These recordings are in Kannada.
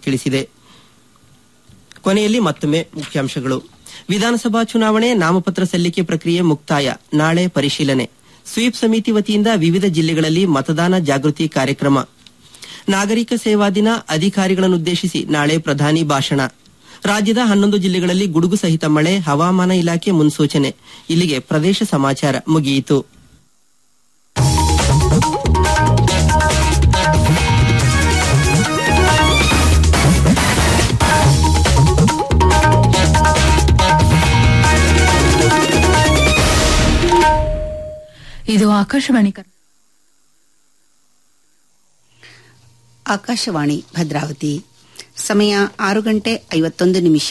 ತಿಳಿಸಿದೆ ಕೊನೆಯಲ್ಲಿ ಮತ್ತೊಮ್ಮೆ ಮುಖ್ಯಾಂಶಗಳು ವಿಧಾನಸಭಾ ಚುನಾವಣೆ ನಾಮಪತ್ರ ಸಲ್ಲಿಕೆ ಪ್ರಕ್ರಿಯೆ ಮುಕ್ತಾಯ ನಾಳೆ ಪರಿಶೀಲನೆ ಸ್ವೀಪ್ ಸಮಿತಿ ವತಿಯಿಂದ ವಿವಿಧ ಜಿಲ್ಲೆಗಳಲ್ಲಿ ಮತದಾನ ಜಾಗೃತಿ ಕಾರ್ಯಕ್ರಮ ನಾಗರಿಕ ಸೇವಾ ದಿನ ಅಧಿಕಾರಿಗಳನ್ನುದ್ದೇಶಿಸಿ ನಾಳೆ ಪ್ರಧಾನಿ ಭಾಷಣ ರಾಜ್ಯದ ಹನ್ನೊಂದು ಜಿಲ್ಲೆಗಳಲ್ಲಿ ಗುಡುಗು ಸಹಿತ ಮಳೆ ಹವಾಮಾನ ಇಲಾಖೆ ಮುನ್ಸೂಚನೆ ಇಲ್ಲಿಗೆ ಪ್ರದೇಶ ಸಮಾಚಾರ ಮುಗಿಯಿತು ಇದು ಆಕಾಶವಾಣಿ ಕನ್ನಡ. ಆಕಾಶವಾಣಿ ಭದ್ರಾವತಿ ಸಮಯ ಆರು ಗಂಟೆ ಐವತ್ತೊಂದು ನಿಮಿಷ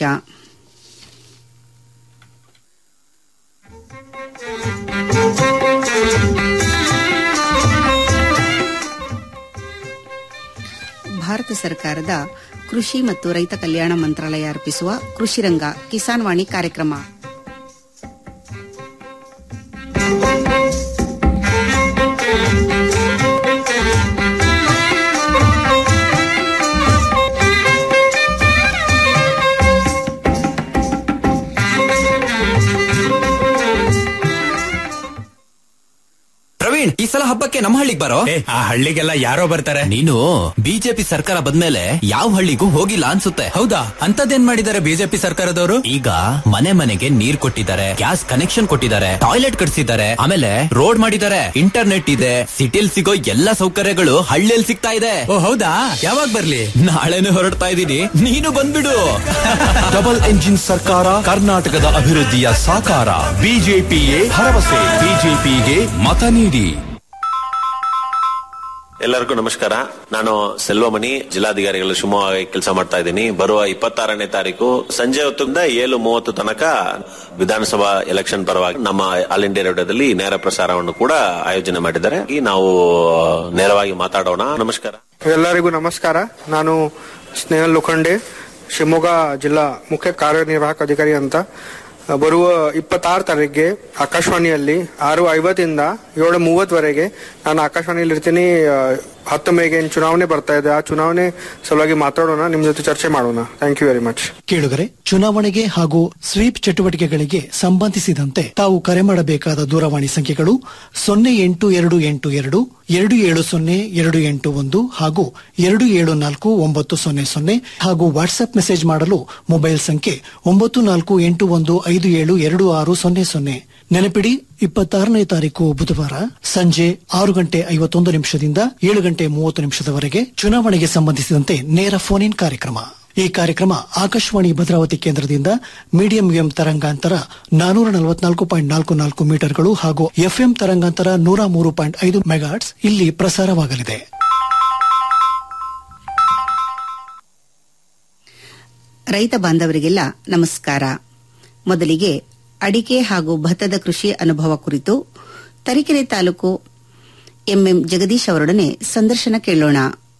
ಭಾರತ ಸರ್ಕಾರದ ಕೃಷಿ ಮತ್ತು ರೈತ ಕಲ್ಯಾಣ ಮಂತ್ರಾಲಯ ಅರ್ಪಿಸುವ ಕೃಷಿ ರಂಗ ಕಿಸಾನ್ ವಾಣಿ ಕಾರ್ಯಕ್ರಮ ಪ್ರವೀಣ್ ಈ ಸಲ ಹಬ್ಬಕ್ಕೆ ನಮ್ಮ ಹಳ್ಳಿಗೆ ಬರೋ ಏ ಆ ಹಳ್ಳಿಗೆಲ್ಲ ಯಾರೋ ಬರ್ತಾರೆ ನೀನು ಬಿಜೆಪಿ ಸರ್ಕಾರ ಬಂದ್ಮೇಲೆ ಯಾವ ಹಳ್ಳಿಗೂ ಹೋಗಿಲ್ಲ ಅನ್ಸುತ್ತೆ ಹೌದಾ ಅಂತದೇನ್ ಮಾಡಿದ್ದಾರೆ ಬಿಜೆಪಿ ಸರ್ಕಾರದವರು ಈಗ ಮನೆ ಮನೆಗೆ ನೀರ್ ಕೊಟ್ಟಿದ್ದಾರೆ ಗ್ಯಾಸ್ ಕನೆಕ್ಷನ್ ಕೊಟ್ಟಿದ್ದಾರೆ ಟಾಯ್ಲೆಟ್ ಕಟ್ಸಿದ್ದಾರೆ ಆಮೇಲೆ ರೋಡ್ ಮಾಡಿದ್ದಾರೆ ಇಂಟರ್ನೆಟ್ ಇದೆ ಸಿಟಿಲ್ ಸಿಗೋ ಎಲ್ಲಾ ಸೌಕರ್ಯಗಳು ಹಳ್ಳಿಯಲ್ಲಿ ಸಿಗ್ತಾ ಇದೆ ಓ ಹೌದಾ ಯಾವಾಗ ಬರ್ಲಿ ನಾಳೆನೆ ಹೊರಡ್ತಾ ಇದ್ದೀನಿ ನೀನು ಬಂದ್ಬಿಡು ಡಬಲ್ ಎಂಜಿನ್ ಸರ್ಕಾರ ಕರ್ನಾಟಕದ ಅಭಿವೃದ್ಧಿಯ ಸಾಕಾರ ಬಿಜೆಪಿಯೇ ಭರವಸೆ ಬಿಜೆಪಿಗೆ ಮತ ನೀಡಿ ಎಲ್ಲರಿಗೂ ನಮಸ್ಕಾರ ನಾನು ಸೆಲ್ವಮಣಿ ಜಿಲ್ಲಾಧಿಕಾರಿಗಳು ಶಿವಮೊಗ್ಗ ಕೆಲಸ ಮಾಡ್ತಾ ಇದ್ದೀನಿ ಬರುವ ಇಪ್ಪತ್ತಾರನೇ ತಾರೀಕು ಸಂಜೆ ಹೊತ್ತಿಂದ ಏಳು ಮೂವತ್ತು ತನಕ ವಿಧಾನಸಭಾ ಎಲೆಕ್ಷನ್ ಪರವಾಗಿ ನಮ್ಮ ಆಲ್ ಇಂಡಿಯಾ ರೇಡಿಯೋದಲ್ಲಿ ನೇರ ಪ್ರಸಾರವನ್ನು ಕೂಡ ಆಯೋಜನೆ ಮಾಡಿದ್ದಾರೆ ಈ ನಾವು ನೇರವಾಗಿ ಮಾತಾಡೋಣ ನಮಸ್ಕಾರ ಎಲ್ಲರಿಗೂ ನಮಸ್ಕಾರ ನಾನು ಸ್ನೇಹಲ್ ಲೋಖಂಡೆ ಶಿವಮೊಗ್ಗ ಜಿಲ್ಲಾ ಮುಖ್ಯ ಕಾರ್ಯನಿರ್ವಾಹಕ ಅಧಿಕಾರಿ ಅಂತ ಬರುವ ಇಪ್ಪತ್ತಾರು ತಾರೀಕಿಗೆ ಆಕಾಶವಾಣಿಯಲ್ಲಿ ಆರು ಐವತ್ತಿಂದ ಏಳು ಮೂವತ್ತವರೆಗೆ ನಾನು ಆಕಾಶವಾಣಿಯಲ್ಲಿ ಇರ್ತೀನಿ ಆ, ಹತ್ತು ಮೇಗೆ ಏನ್ ಚುನಾವಣೆ ಬರ್ತಾ ಇದೆ ಆ ಚುನಾವಣೆ ಸಲುವಾಗಿ ಮಾತಾಡೋಣ ನಿಮ್ ಜೊತೆ ಚರ್ಚೆ ಮಾಡೋಣ ಥ್ಯಾಂಕ್ ಯು ವೆರಿ ಮಚ್ ಕೇಳುಗರೆ ಚುನಾವಣೆಗೆ ಹಾಗೂ ಸ್ವೀಪ್ ಚಟುವಟಿಕೆಗಳಿಗೆ ಸಂಬಂಧಿಸಿದಂತೆ ತಾವು ಕರೆ ಮಾಡಬೇಕಾದ ದೂರವಾಣಿ ಸಂಖ್ಯೆಗಳು ಸೊನ್ನೆ ಎಂಟು ಎರಡು ಎಂಟು ಎರಡು ಎರಡು ಏಳು ಸೊನ್ನೆ ಎರಡು ಎಂಟು ಒಂದು ಹಾಗೂ ಎರಡು ಏಳು ನಾಲ್ಕು ಒಂಬತ್ತು ಸೊನ್ನೆ ಸೊನ್ನೆ ಹಾಗೂ ವಾಟ್ಸ್ಆಪ್ ಮೆಸೇಜ್ ಮಾಡಲು ಮೊಬೈಲ್ ಸಂಖ್ಯೆ ಒಂಬತ್ತು ನಾಲ್ಕು ಎಂಟು ಒಂದು ಐದು ಏಳು ಎರಡು ಆರು ಸೊನ್ನೆ ಸೊನ್ನೆ ನೆನಪಿಡಿ ಇಪ್ಪತ್ತಾರನೇ ತಾರೀಕು ಬುಧವಾರ ಸಂಜೆ ಆರು ಗಂಟೆ ಐವತ್ತೊಂದು ನಿಮಿಷದಿಂದ ಏಳು ಗಂಟೆ ಮೂವತ್ತು ನಿಮಿಷದವರೆಗೆ ಚುನಾವಣೆಗೆ ಸಂಬಂಧಿಸಿದಂತೆ ನೇರ ಫೋನ್ ಇನ್ ಕಾರ್ಯಕ್ರಮ ಈ ಕಾರ್ಯಕ್ರಮ ಆಕಾಶವಾಣಿ ಭದ್ರಾವತಿ ಕೇಂದ್ರದಿಂದ ಮೀಡಿಯಂ ವೇವ್ ತರಂಗಾಂತರ ನಾನೂರ ನಲವತ್ನಾಲ್ಕು ಪಾಯಿಂಟ್ ನಾಲ್ಕು ನಾಲ್ಕು ಮೀಟರ್ಗಳು ಹಾಗೂ ಎಫ್ಎಂ ತರಂಗಾಂತರ ನೂರ ಮೂರು ಪಾಯಿಂಟ್ ಐದು ಮೆಗಾಟ್ಸ್ ಇಲ್ಲಿ ಪ್ರಸಾರವಾಗಲಿದೆ ರೈತ ಬಾಂಧವರಿಗೆಲ್ಲ ನಮಸ್ಕಾರ ಮೊದಲಿಗೆ ಅಡಿಕೆ ಹಾಗೂ ಭತ್ತದ ಕೃಷಿ ಅನುಭವ ಕುರಿತು ತರೀಕೆರೆ ತಾಲೂಕು ಎಂಎಂ ಜಗದೀಶ್ ಅವರೊಡನೆ ಸಂದರ್ಶನ ಕೇಳೋಣ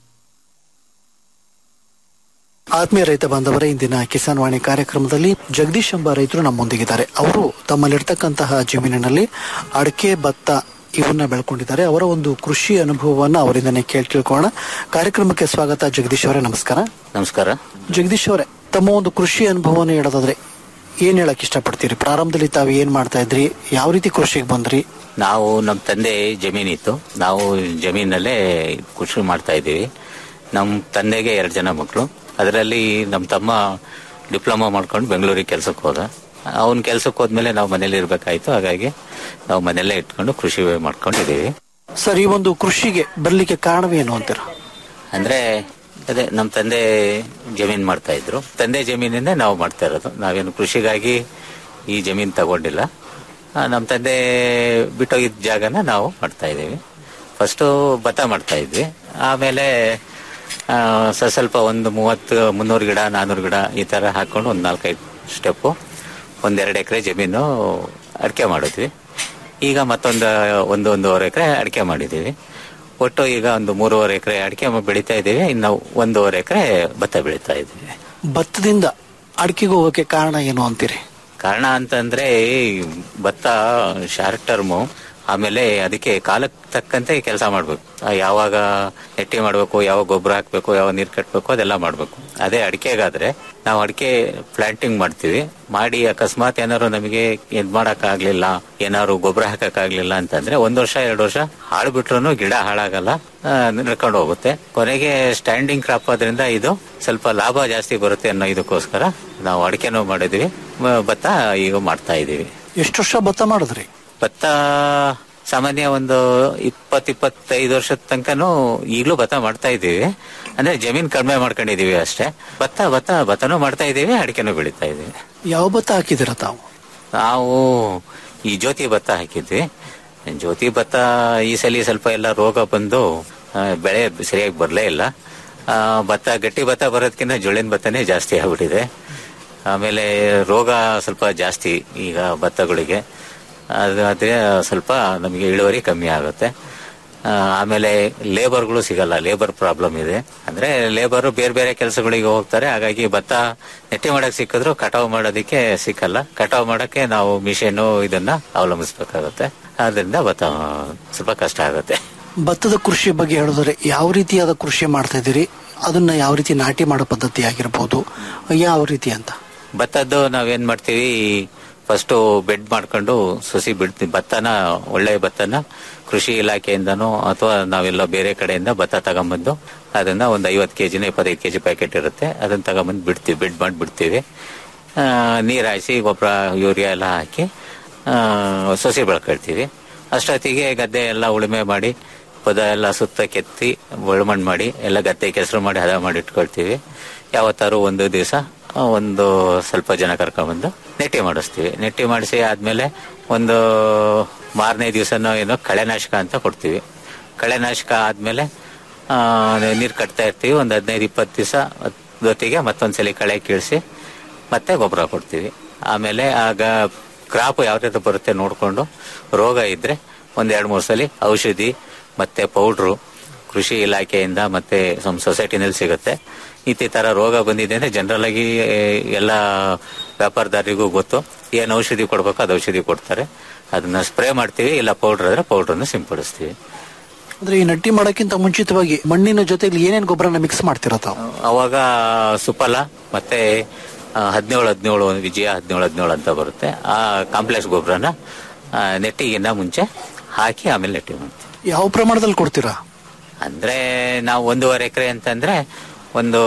ಆತ್ಮೀಯ ರೈತ ಬಾಂಧವರೇ ಇಂದಿನ ಕಿಸಾನ್ ವಾಣಿ ಕಾರ್ಯಕ್ರಮದಲ್ಲಿ ಜಗದೀಶ್ ಎಂಬ ರೈತರು ನಮ್ಮೊಂದಿಗಿದ್ದಾರೆ ಅವರು ತಮ್ಮಲ್ಲಿರ್ತಕ್ಕಂತಹ ಜಮೀನಿನಲ್ಲಿ ಅಡಿಕೆ ಭತ್ತ ಇವನ್ನ ಬೆಳ್ಕೊಂಡಿದ್ದಾರೆ ಅವರ ಒಂದು ಕೃಷಿ ಅನುಭವವನ್ನ ಅವರಿಂದನೇ ಕೇಳಿ ತಿಳ್ಕೊಳ್ಳೋಣ ಕಾರ್ಯಕ್ರಮಕ್ಕೆ ಸ್ವಾಗತ ಜಗದೀಶ್ ಅವರೇ ನಮಸ್ಕಾರ ನಮಸ್ಕಾರ ಜಗದೀಶ್ ಅವರೇ ತಮ್ಮ ಒಂದು ಕೃಷಿ ಅನುಭವವನ್ನು ಹೇಳೋದಾದ್ರೆ ಏನ್ ಹೇಳಕ್ ಇಷ್ಟಪಡ್ತೀರಿ ಪ್ರಾರಂಭದಲ್ಲಿ ತಾವು ಏನ್ ಮಾಡ್ತಾ ಇದ್ರಿ ಯಾವ ರೀತಿ ಕೃಷಿಗೆ ಬಂದ್ರಿ ನಾವು ನಮ್ಮ ತಂದೆ ಜಮೀನಿತ್ತು ನಾವು ಜಮೀನಲ್ಲೇ ಕೃಷಿ ಮಾಡ್ತಾ ಇದ್ದೀವಿ ನಮ್ಮ ತಂದೆಗೆ ಎರಡು ಜನ ಮಕ್ಕಳು ಅದರಲ್ಲಿ ನಮ್ಮ ತಮ್ಮ ಡಿಪ್ಲೊಮಾ ಮಾಡ್ಕೊಂಡು ಬೆಂಗಳೂರಿಗೆ ಕೆಲಸಕ್ಕೆ ಹೋದ ಅವನ ಕೆಲಸಕ್ಕೆ ಹೋದ್ಮೇಲೆ ನಾವು ಮನೇಲಿ ಇರ್ಬೇಕಾಯ್ತು ಹಾಗಾಗಿ ನಾವು ಮನೆಯಲ್ಲೇ ಇಟ್ಕೊಂಡು ಕೃಷಿ ಮಾಡ್ಕೊಂಡಿದ್ದೀವಿ ಸರ್ ಈ ಒಂದು ಕೃಷಿಗೆ ಬರ್ಲಿಕ್ಕೆ ಕಾರಣವೇನು ಅಂತೀರ ಅಂದ್ರೆ ಅದೇ ನಮ್ಮ ತಂದೆ ಜಮೀನ್ ಮಾಡ್ತಾ ಇದ್ರು ತಂದೆ ಜಮೀನಿಂದ ನಾವು ಮಾಡ್ತಾ ಇರೋದು ನಾವೇನು ಕೃಷಿಗಾಗಿ ಈ ಜಮೀನ್ ತಗೊಂಡಿಲ್ಲ ಆ, ನಮ್ಮ ತಂದೆ ಬಿಟ್ಟೋಗಿದ್ದ ಜಾಗನ ನಾವು ಮಾಡ್ತಾ ಇದ್ದೀವಿ ಫಸ್ಟು ಭತ್ತ ಮಾಡ್ತಾ ಇದ್ವಿ ಆಮೇಲೆ ಆ, ಸ- ಸ್ವಲ್ಪ ಒಂದು ಮೂವತ್ತು ಮುನ್ನೂರು ಗಿಡ ನಾನ್ನೂರು ಗಿಡ ಈ ತರ ಹಾಕೊಂಡು ಒಂದು ನಾಲ್ಕೈದು ಸ್ಟೆಪ್ಪು ಒಂದೆರಡು ಎಕರೆ ಜಮೀನು ಅಡಿಕೆ ಮಾಡಿದ್ವಿ ಈಗ ಮತ್ತೊಂದು ಒಂದು ಒಂದೂವರೆ ಎಕರೆ ಅಡಿಕೆ ಮಾಡಿದ್ದೀವಿ ಒಟ್ಟು ಈಗ ಒಂದು ಮೂರುವರೆ ಎಕರೆ ಅಡಿಕೆ ಬೆಳೀತಾ ಇದ್ದೀವಿ ಇನ್ನು ಒಂದೂವರೆ ಎಕರೆ ಭತ್ತ ಬೆಳೀತಾ ಇದ್ದೀವಿ ಭತ್ತದಿಂದ ಅಡಿಕೆಗೆ ಹೋಗಕ್ಕೆ ಕಾರಣ ಏನು ಅಂತೀರಿ ಕಾರಣ ಅಂತಂದ್ರೆ ಈ ಭತ್ತ ಶಾರ್ಟ್ ಟರ್ಮು ಆಮೇಲೆ ಅದಕ್ಕೆ ಕಾಲಕ್ಕೆ ತಕ್ಕಂತೆ ಕೆಲಸ ಮಾಡ್ಬೇಕು ಆ, ಯಾವಾಗ ನೆಟ್ಟಿ ಮಾಡ್ಬೇಕು ಯಾವಾಗ ಗೊಬ್ಬರ ಹಾಕ್ಬೇಕು ಯಾವಾಗ ನೀರ್ ಕಟ್ಬೇಕು ಅದೆಲ್ಲ ಮಾಡ್ಬೇಕು ಅದೇ ಅಡಿಕೆಗಾದ್ರೆ ನಾವು ಅಡಿಕೆ ಪ್ಲಾಂಟಿಂಗ್ ಮಾಡ್ತೀವಿ ಮಾಡಿ ಅಕಸ್ಮಾತ್ ಏನಾದ್ರು ನಮಗೆ ಇದ್ ಮಾಡಕ್ ಆಗ್ಲಿಲ್ಲ ಏನಾದ್ರು ಗೊಬ್ಬರ ಹಾಕಕ್ ಆಗ್ಲಿಲ್ಲ ಅಂತಂದ್ರೆ ಒಂದ್ ವರ್ಷ ಎರಡು ವರ್ಷ ಹಾಳು ಬಿಟ್ರು ಗಿಡ ಹಾಳಾಗಲ್ಲ ಆ, ನಡ್ಕೊಂಡು ಹೋಗುತ್ತೆ ಕೊನೆಗೆ ಸ್ಟ್ಯಾಂಡಿಂಗ್ ಕ್ರಾಪ್ ಆದ್ರಿಂದ ಇದು ಸ್ವಲ್ಪ ಲಾಭ ಜಾಸ್ತಿ ಬರುತ್ತೆ ಅನ್ನೋ ಇದಕ್ಕೋಸ್ಕರ ನಾವು ಅಡಿಕೆನೂ ಮಾಡಿದ್ವಿ ಮ- ಭತ್ತ ಈಗ ಮಾಡ್ತಾ ಇದೀವಿ ಎಷ್ಟು ವರ್ಷ ಭತ್ತ ಮಾಡಿದ್ರಿ ಭತ್ತ ಸಾಮಾನ್ಯ ಒಂದು ಇಪ್ಪತ್ ಇಪ್ಪತ್ತೈದು ವರ್ಷದ ತನಕನೂ ಈಗಲೂ ಭತ್ತ ಮಾಡ್ತಾ ಇದ್ದೀವಿ ಅಂದ್ರೆ ಜಮೀನ್ ಕಡಿಮೆ ಮಾಡ್ಕೊಂಡಿದೀವಿ ಅಷ್ಟೇ ಭತ್ತ ಭತ್ತ ಭತ್ತನೂ ಮಾಡ್ತಾ ಇದೀವಿ ಅಡಿಕೆನೂ ಬೆಳೀತಾ ಇದೀವಿ ಯಾವ ಭತ್ತ ಹಾಕಿದಿರ ತಾವು ನಾವು ಈ ಜ್ಯೋತಿ ಭತ್ತ ಹಾಕಿದ್ವಿ ಜ್ಯೋತಿ ಭತ್ತ ಈ ಸಲ ಸ್ವಲ್ಪ ಎಲ್ಲ ರೋಗ ಬಂದು ಆ, ಬೆಳೆ ಸರಿಯಾಗಿ ಬರಲೇ ಇಲ್ಲ ಆ, ಭತ್ತ ಗಟ್ಟಿ ಭತ್ತ ಬರೋದಕ್ಕಿಂತ ಜೋಳಿನ ಭತ್ತನೇ ಜಾಸ್ತಿ ಆಗ್ಬಿಟ್ಟಿದೆ ಆಮೇಲೆ ರೋಗ ಸ್ವಲ್ಪ ಜಾಸ್ತಿ ಈಗ ಭತ್ತಗಳಿಗೆ ಅದು ಅದೇ ಸ್ವಲ್ಪ ನಮಗೆ ಇಳುವರಿ ಕಮ್ಮಿ ಆಗುತ್ತೆ ಆ, ಆಮೇಲೆ ಲೇಬರ್ಗಳು ಸಿಗಲ್ಲ ಲೇಬರ್ ಪ್ರಾಬ್ಲಮ್ ಇದೆ ಅಂದ್ರೆ ಲೇಬರ್ ಬೇರೆ ಬೇರೆ ಕೆಲಸಗಳಿಗೆ ಹೋಗ್ತಾರೆ ಹಾಗಾಗಿ ಭತ್ತ ನೆಟ್ಟಿ ಮಾಡಕ್ ಸಿಕ್ಕಿದ್ರು ಕಟಾವ್ ಮಾಡೋದಕ್ಕೆ ಸಿಕ್ಕಲ್ಲ ಕಟಾವ್ ಮಾಡಕ್ಕೆ ನಾವು ಮಿಷಿನ್ ಇದನ್ನ ಅವಲಂಬಿಸ್ಬೇಕಾಗುತ್ತೆ ಆದ್ರಿಂದ ಭತ್ತ ಸ್ವಲ್ಪ ಕಷ್ಟ ಆಗುತ್ತೆ ಭತ್ತದ ಕೃಷಿ ಬಗ್ಗೆ ಹೇಳಿದ್ರೆ ಯಾವ ರೀತಿಯಾದ ಕೃಷಿ ಮಾಡ್ತಾ ಇದ್ದೀರಿ ಅದನ್ನ ಯಾವ ರೀತಿ ನಾಟಿ ಮಾಡೋ ಪದ್ಧತಿ ಆಗಿರ್ಬೋದು ಯಾವ ರೀತಿ ಅಂತ ಭತ್ತದ್ದು ನಾವೇನ್ ಮಾಡ್ತೀವಿ ಫಸ್ಟ್ ಬೆಡ್ ಮಾಡ್ಕೊಂಡು ಸಸಿ ಬಿಡ್ತೀವಿ ಭತ್ತನ ಒಳ್ಳೆ ಭತ್ತನ ಕೃಷಿ ಇಲಾಖೆಯಿಂದನೋ ಅಥವಾ ನಾವೆಲ್ಲ ಬೇರೆ ಕಡೆಯಿಂದ ಭತ್ತ ತಗೊಂಬಂದು ಅದನ್ನ ಒಂದು ಐವತ್ತು ಕೆಜಿನ ಇಪ್ಪತ್ತೈದು ಕೆಜಿ ಪ್ಯಾಕೆಟ್ ಇರುತ್ತೆ ಅದನ್ನ ತಗೊಂಬಂದು ಬಿಡ್ತೀವಿ ಬೆಡ್ ಮಾಡಿ ಬಿಡ್ತೀವಿ ಆ, ನೀರ್ ಹಾಯಿಸಿ ಗೊಬ್ಬರ ಯೂರಿಯಾ ಎಲ್ಲ ಹಾಕಿ ಆ, ಸಸಿ ಬೆಳ್ಕೊಳ್ತೀವಿ ಅಷ್ಟೊತ್ತಿಗೆ ಗದ್ದೆ ಎಲ್ಲ ಉಳುಮೆ ಮಾಡಿ ಪದ ಎಲ್ಲ ಸುತ್ತ ಕೆತ್ತಿ ಒಳಮಣ್ಣು ಮಾಡಿ ಎಲ್ಲ ಗದ್ದೆ ಕೆಸರು ಮಾಡಿ ಹದ ಮಾಡಿ ಇಟ್ಕೊಳ್ತೀವಿ ಯಾವತ್ತಾರು ಒಂದು ದಿವಸ ಒಂದು ಸ್ವಲ್ಪ ಜನ ಕರ್ಕೊಂಡ್ಬಂದು ನೆಟ್ಟಿ ಮಾಡಿಸ್ತೀವಿ ನೆಟ್ಟಿ ಮಾಡಿಸಿ ಆದ್ಮೇಲೆ ಒಂದು ಮಾರನೇ ದಿವಸನೋ ಏನೋ ಕಳೆನಾಶಕ ಅಂತ ಕೊಡ್ತೀವಿ ಕಳೆನಾಶಕ ಆದ್ಮೇಲೆ ಆ, ನೀರ್ ಕಟ್ತಾ ಇರ್ತೀವಿ ಒಂದು ಹದಿನೈದು ಇಪ್ಪತ್ತು ದಿವಸ ಹೊತ್ತಿಗೆ ಮತ್ತೊಂದ್ಸಲಿ ಕಳೆ ಕೀಳಿಸಿ ಮತ್ತೆ ಗೊಬ್ಬರ ಕೊಡ್ತೀವಿ ಆಮೇಲೆ ಆಗ ಕ್ರಾಪ್ ಯಾವ ರೀತಿ ಬರುತ್ತೆ ನೋಡ್ಕೊಂಡು ರೋಗ ಇದ್ರೆ ಒಂದ್ ಎರಡ್ ಮೂರು ಸಲ ಔಷಧಿ ಮತ್ತೆ ಪೌಡ್ರು ಕೃಷಿ ಇಲಾಖೆಯಿಂದ ಮತ್ತೆ ನಮ್ಮ ಸೊಸೈಟಿನಲ್ಲಿ ಸಿಗುತ್ತೆ ಈ ತರ ರೋಗ ಬಂದಿದೆ ಅಂದ್ರೆ ಜನರಲ್ ಆಗಿ ಎಲ್ಲ ವ್ಯಾಪಾರದಾರರಿಗೂ ಗೊತ್ತು ಏನ್ ಔಷಧಿ ಕೊಡ್ಬೇಕು ಅದು ಔಷಧಿ ಕೊಡ್ತಾರೆ ಅದನ್ನ ಸ್ಪ್ರೇ ಮಾಡ್ತೀವಿ ಇಲ್ಲ ಪೌಡರ್ ಆದ್ರೆ ಪೌಡ್ರನ್ನ ಸಿಂಪಡಿಸ್ತೀವಿ ಅಂದ್ರೆ ಈ ನಟ್ಟಿ ಮಾಡೋಕ್ಕಿಂತ ಮುಂಚಿತವಾಗಿ ಮಣ್ಣಿನ ಜೊತೆಲಿ ಏನೇನ್ ಗೊಬ್ಬರನ ಮಿಕ್ಸ್ ಮಾಡ್ತೀರಾ ತಾವು ಅವಾಗ ಸುಫಲ ಮತ್ತೆ ಹದಿನೇಳು ಹದಿನೇಳು ವಿಜಯ ಹದಿನೇಳು ಹದಿನೇಳು ಅಂತ ಬರುತ್ತೆ ಆ ಕಾಂಪ್ಲೆಕ್ಸ್ ಗೊಬ್ಬರನ ನೆಟ್ಟಿಗಿನ್ನ ಮುಂಚೆ ಹಾಕಿ ಆಮೇಲೆ ನೆಟ್ಟಿ ಮಾಡ್ತೀವಿ ಯಾವ ಪ್ರಮಾಣದಲ್ಲಿ ಕೊಡ್ತೀರಾ ಅಂದ್ರೆ ನಾವು ಒಂದೂವರೆ ಎಕರೆ ಅಂತಂದ್ರೆ ಒಂದು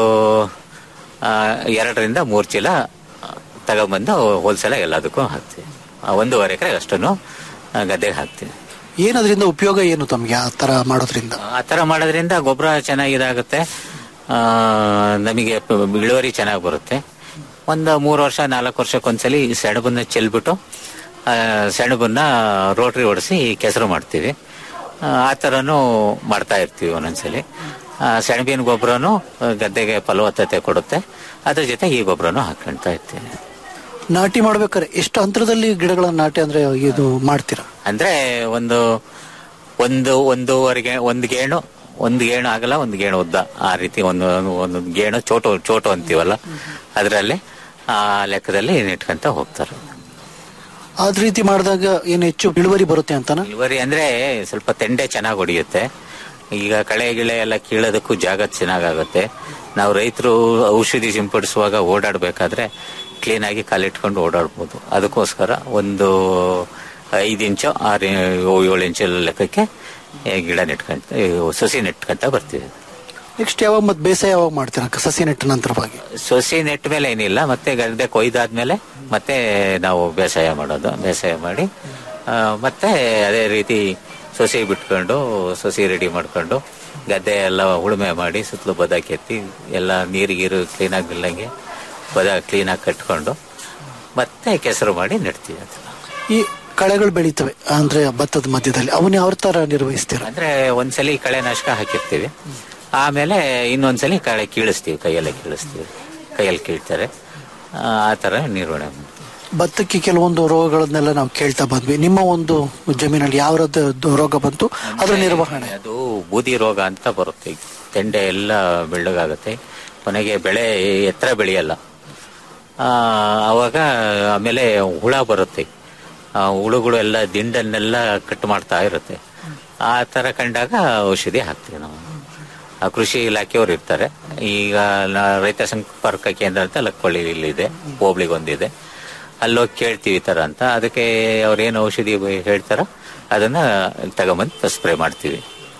ಆ, ಎರಡರಿಂದ ಮೂರು ಚೀಲ ತಗೊಂಬಂದು ಹೋಲ್ಸೇಲ್ ಎಲ್ಲದಕ್ಕೂ ಹಾಕ್ತೀವಿ ಆ, ಒಂದೂವರೆ ಎಕರೆ ಅಷ್ಟನ್ನು ಗದ್ದೆಗೆ ಹಾಕ್ತೀವಿ ಏನ್ ಅದರಿಂದ ಉಪಯೋಗ ಏನು ತಮ್ಗೆ ಆ ತರ ಮಾಡೋದ್ರಿಂದ ಆ ತರ ಮಾಡೋದ್ರಿಂದ ಗೊಬ್ಬರ ಚೆನ್ನಾಗಿದಾಗುತ್ತೆ ಆ, ನಮಗೆ ಪ- ಇಳುವರಿ ಚೆನ್ನಾಗಿ ಬರುತ್ತೆ ಒಂದು ಮೂರು ವರ್ಷ ನಾಲ್ಕು ವರ್ಷಕ್ಕೊಂದ್ಸಲಿ ಈ ಸೆಣಬನ್ನ ಚೆಲ್ಬಿಟ್ಟು ಆ, ಸೆಣಬನ್ನ ರೋಟ್ರಿ ಹೊಡಿಸಿ ಕೆಸರು ಮಾಡ್ತೀವಿ ಆ, ಆ ಥರನೂ ಮಾಡ್ತಾ ಇರ್ತೀವಿ ಒಂದೊಂದ್ಸಲಿ ಆ, ಸೆಣಬಿನ ಗೊಬ್ಬರನು ಗದ್ದೆಗೆ ಫಲವತ್ತತೆ ಕೊಡುತ್ತೆ ಅದ್ರ ಜೊತೆ ಈ ಗೊಬ್ಬರನು ಹಾಕೊಳ್ತಾ ಇರ್ತೀವಿ ನಾಟಿ ಮಾಡ್ಬೇಕಾದ್ರೆ ಎಷ್ಟು ಅಂತರದಲ್ಲಿ ಗಿಡಗಳನ್ನ ನಾಟಿ ಅಂದ್ರೆ ಇದು ಮಾಡ್ತೀರಾ ಅಂದ್ರೆ ಒಂದು ಒಂದು ಒಂದೂವರೆಗೆ ಒಂದು ಗೇಣು ಒಂದು ಗೇಣು ಆಗಲ್ಲ ಒಂದು ಗೇಣು ಉದ್ದ ಆ ರೀತಿ ಒಂದು ಒಂದು ಗೇಣು ಚೋಟು ಚೋಟು ಅಂತೀವಲ್ಲ ಅದರಲ್ಲಿ ಆ ಲೆಕ್ಕದಲ್ಲಿ ನೆಟ್ಕೊಂತ ಹೋಗ್ತಾರೆ ಅದ್ ರೀತಿ ಮಾಡಿದಾಗ ಏನ್ ಹೆಚ್ಚು ಇಳುವರಿ ಬರುತ್ತೆ ಅಂತನಾ ಇಳುವರಿ ಅಂದ್ರೆ ಸ್ವಲ್ಪ ತೆಂಡೆ ಚೆನ್ನಾಗಿ ಹೊಡಿಯುತ್ತೆ ಈಗ ಕಳೆ ಗಿಳೆ ಎಲ್ಲ ಕೀಳೋದಕ್ಕೂ ಜಾಗ ಚೆನ್ನಾಗಾಗುತ್ತೆ ನಾವು ರೈತರು ಔಷಧಿ ಸಿಂಪಡಿಸುವಾಗ ಓಡಾಡ್ಬೇಕಾದ್ರೆ ಕ್ಲೀನ್ ಆಗಿ ಕಾಲಿಟ್ಕೊಂಡು ಓಡಾಡ್ಬೋದು ಅದಕ್ಕೋಸ್ಕರ ಒಂದು ಐದು ಇಂಚು ಆರು ಏಳು ಇಂಚು ಲೆಕ್ಕಕ್ಕೆ ಈ ಗಿಡ ನೆಟ್ಕೊಂತ ಈ ಸಸಿ ನೆಟ್ಕೊಂತ ಬರ್ತೀವಿ ನೆಕ್ಸ್ಟ್ ಯಾವಾಗ ಮತ್ತೆ ಬೇಸಾಯ ಯಾವಾಗ ಮಾಡ್ತೀರಾ ಸಸಿ ನೆಟ್ಟ ನಂತರವಾಗಿ ಸಸಿ ನೆಟ್ಟ ಮೇಲೆ ಏನಿಲ್ಲ ಮತ್ತೆ ಗದ್ದೆ ಕೊಯ್ದಾದ್ಮೇಲೆ ಮತ್ತೆ ನಾವು ಬೇಸಾಯ ಮಾಡೋದು ಬೇಸಾಯ ಮಾಡಿ ಆ, ಮತ್ತೆ ಅದೇ ರೀತಿ ಸಸಿ ಬಿಟ್ಕೊಂಡು ಸಸಿ ರೆಡಿ ಮಾಡ್ಕೊಂಡು ಗದ್ದೆ ಎಲ್ಲ ಉಳುಮೆ ಮಾಡಿ ಸುತ್ತಲೂ ಬದ ಕೆತ್ತಿ ಎಲ್ಲ ನೀರು ಗೀರು ಕ್ಲೀನಾಗಿ ಬಿಲ್ಲಂಗೆ ಬದ ಕ್ಲೀನಾಗಿ ಕಟ್ಕೊಂಡು ಮತ್ತೆ ಕೆಸರು ಮಾಡಿ ನೆಡ್ತೀವಿ ಅದು ಈ ಕಳೆಗಳು ಬೆಳೀತವೆ ಅಂದ್ರೆ ಭತ್ತದ ಮಧ್ಯದಲ್ಲಿ ಅವನ್ನ ಯಾವ ತರ ನಿರ್ವಹಿಸ್ತೀರಾ ಅಂದ್ರೆ ಒಂದ್ಸಲಿ ಕಳೆನಾಶಕ ಹಾಕಿರ್ತೀವಿ ಆಮೇಲೆ ಇನ್ನೊಂದ್ಸಲಿ ಕಳೆ ಕೀಳಿಸ್ತೀವಿ ಕೈಯಲ್ಲೇ ಕೀಳಿಸ್ತೀವಿ ಕೈಯಲ್ಲಿ ಕೀಳ್ತಾರೆ ಆ ಆ ಥರ ನಿರ್ವಹಣೆ ಮಾಡ್ತೀವಿ. ಭತ್ತಕ್ಕೆ ಕೆಲವೊಂದು ರೋಗಗಳನ್ನೆಲ್ಲ ನಾವು ಕೇಳ್ತಾ ಬಂದ್ವಿ ನಿಮ್ಮ ಒಂದು ಜಮೀನಲ್ಲಿ ಯಾವ ರೋಗ ಬಂತು ಅದ್ರ ನಿರ್ವಹಣೆ ಅದು ಬೂದಿ ರೋಗ ಅಂತ ಬರುತ್ತೆ ಈಗ ತೆಂಡೆ ಎಲ್ಲ ಬೆಳ್ಳಗಾಗುತ್ತೆ ಕೊನೆಗೆ ಬೆಳೆ ಎತ್ತರ ಬೆಳೆಯಲ್ಲ ಆ, ಅವಾಗ ಆಮೇಲೆ ಹುಳ ಬರುತ್ತೆ ಆ ಹುಳುಗಳು ಎಲ್ಲ ದಿಂಡನ್ನೆಲ್ಲ ಕಟ್ ಮಾಡ್ತಾ ಇರುತ್ತೆ ಆ ತರ ಕಂಡಾಗ ಔಷಧಿ ಹಾಕ್ತೀವಿ ನಾವು ಆ ಕೃಷಿ ಇಲಾಖೆಯವರು ಇರ್ತಾರೆ ಈಗ ನ- ರೈತ ಸಂಪರ್ಕ ಕೇಂದ್ರ ಅಂತ ಲಕ್ಕೊಳ್ಳಿ ಇದೆ ಹೋಬ್ಳಿಗೊಂದಿದೆ ಅಲ್ಲೋಗಿ ಕೇಳ್ತೀವಿ ಈ ತರ ಅಂತ ಅದಕ್ಕೆ ಅವ್ರೇನು ಔಷಧಿ ಹೇಳ್ತಾರ ಅದನ್ನ ತಗೊಂಬಂದು ಸ್ಪ್ರೇ ಮಾಡ್ತೀವಿ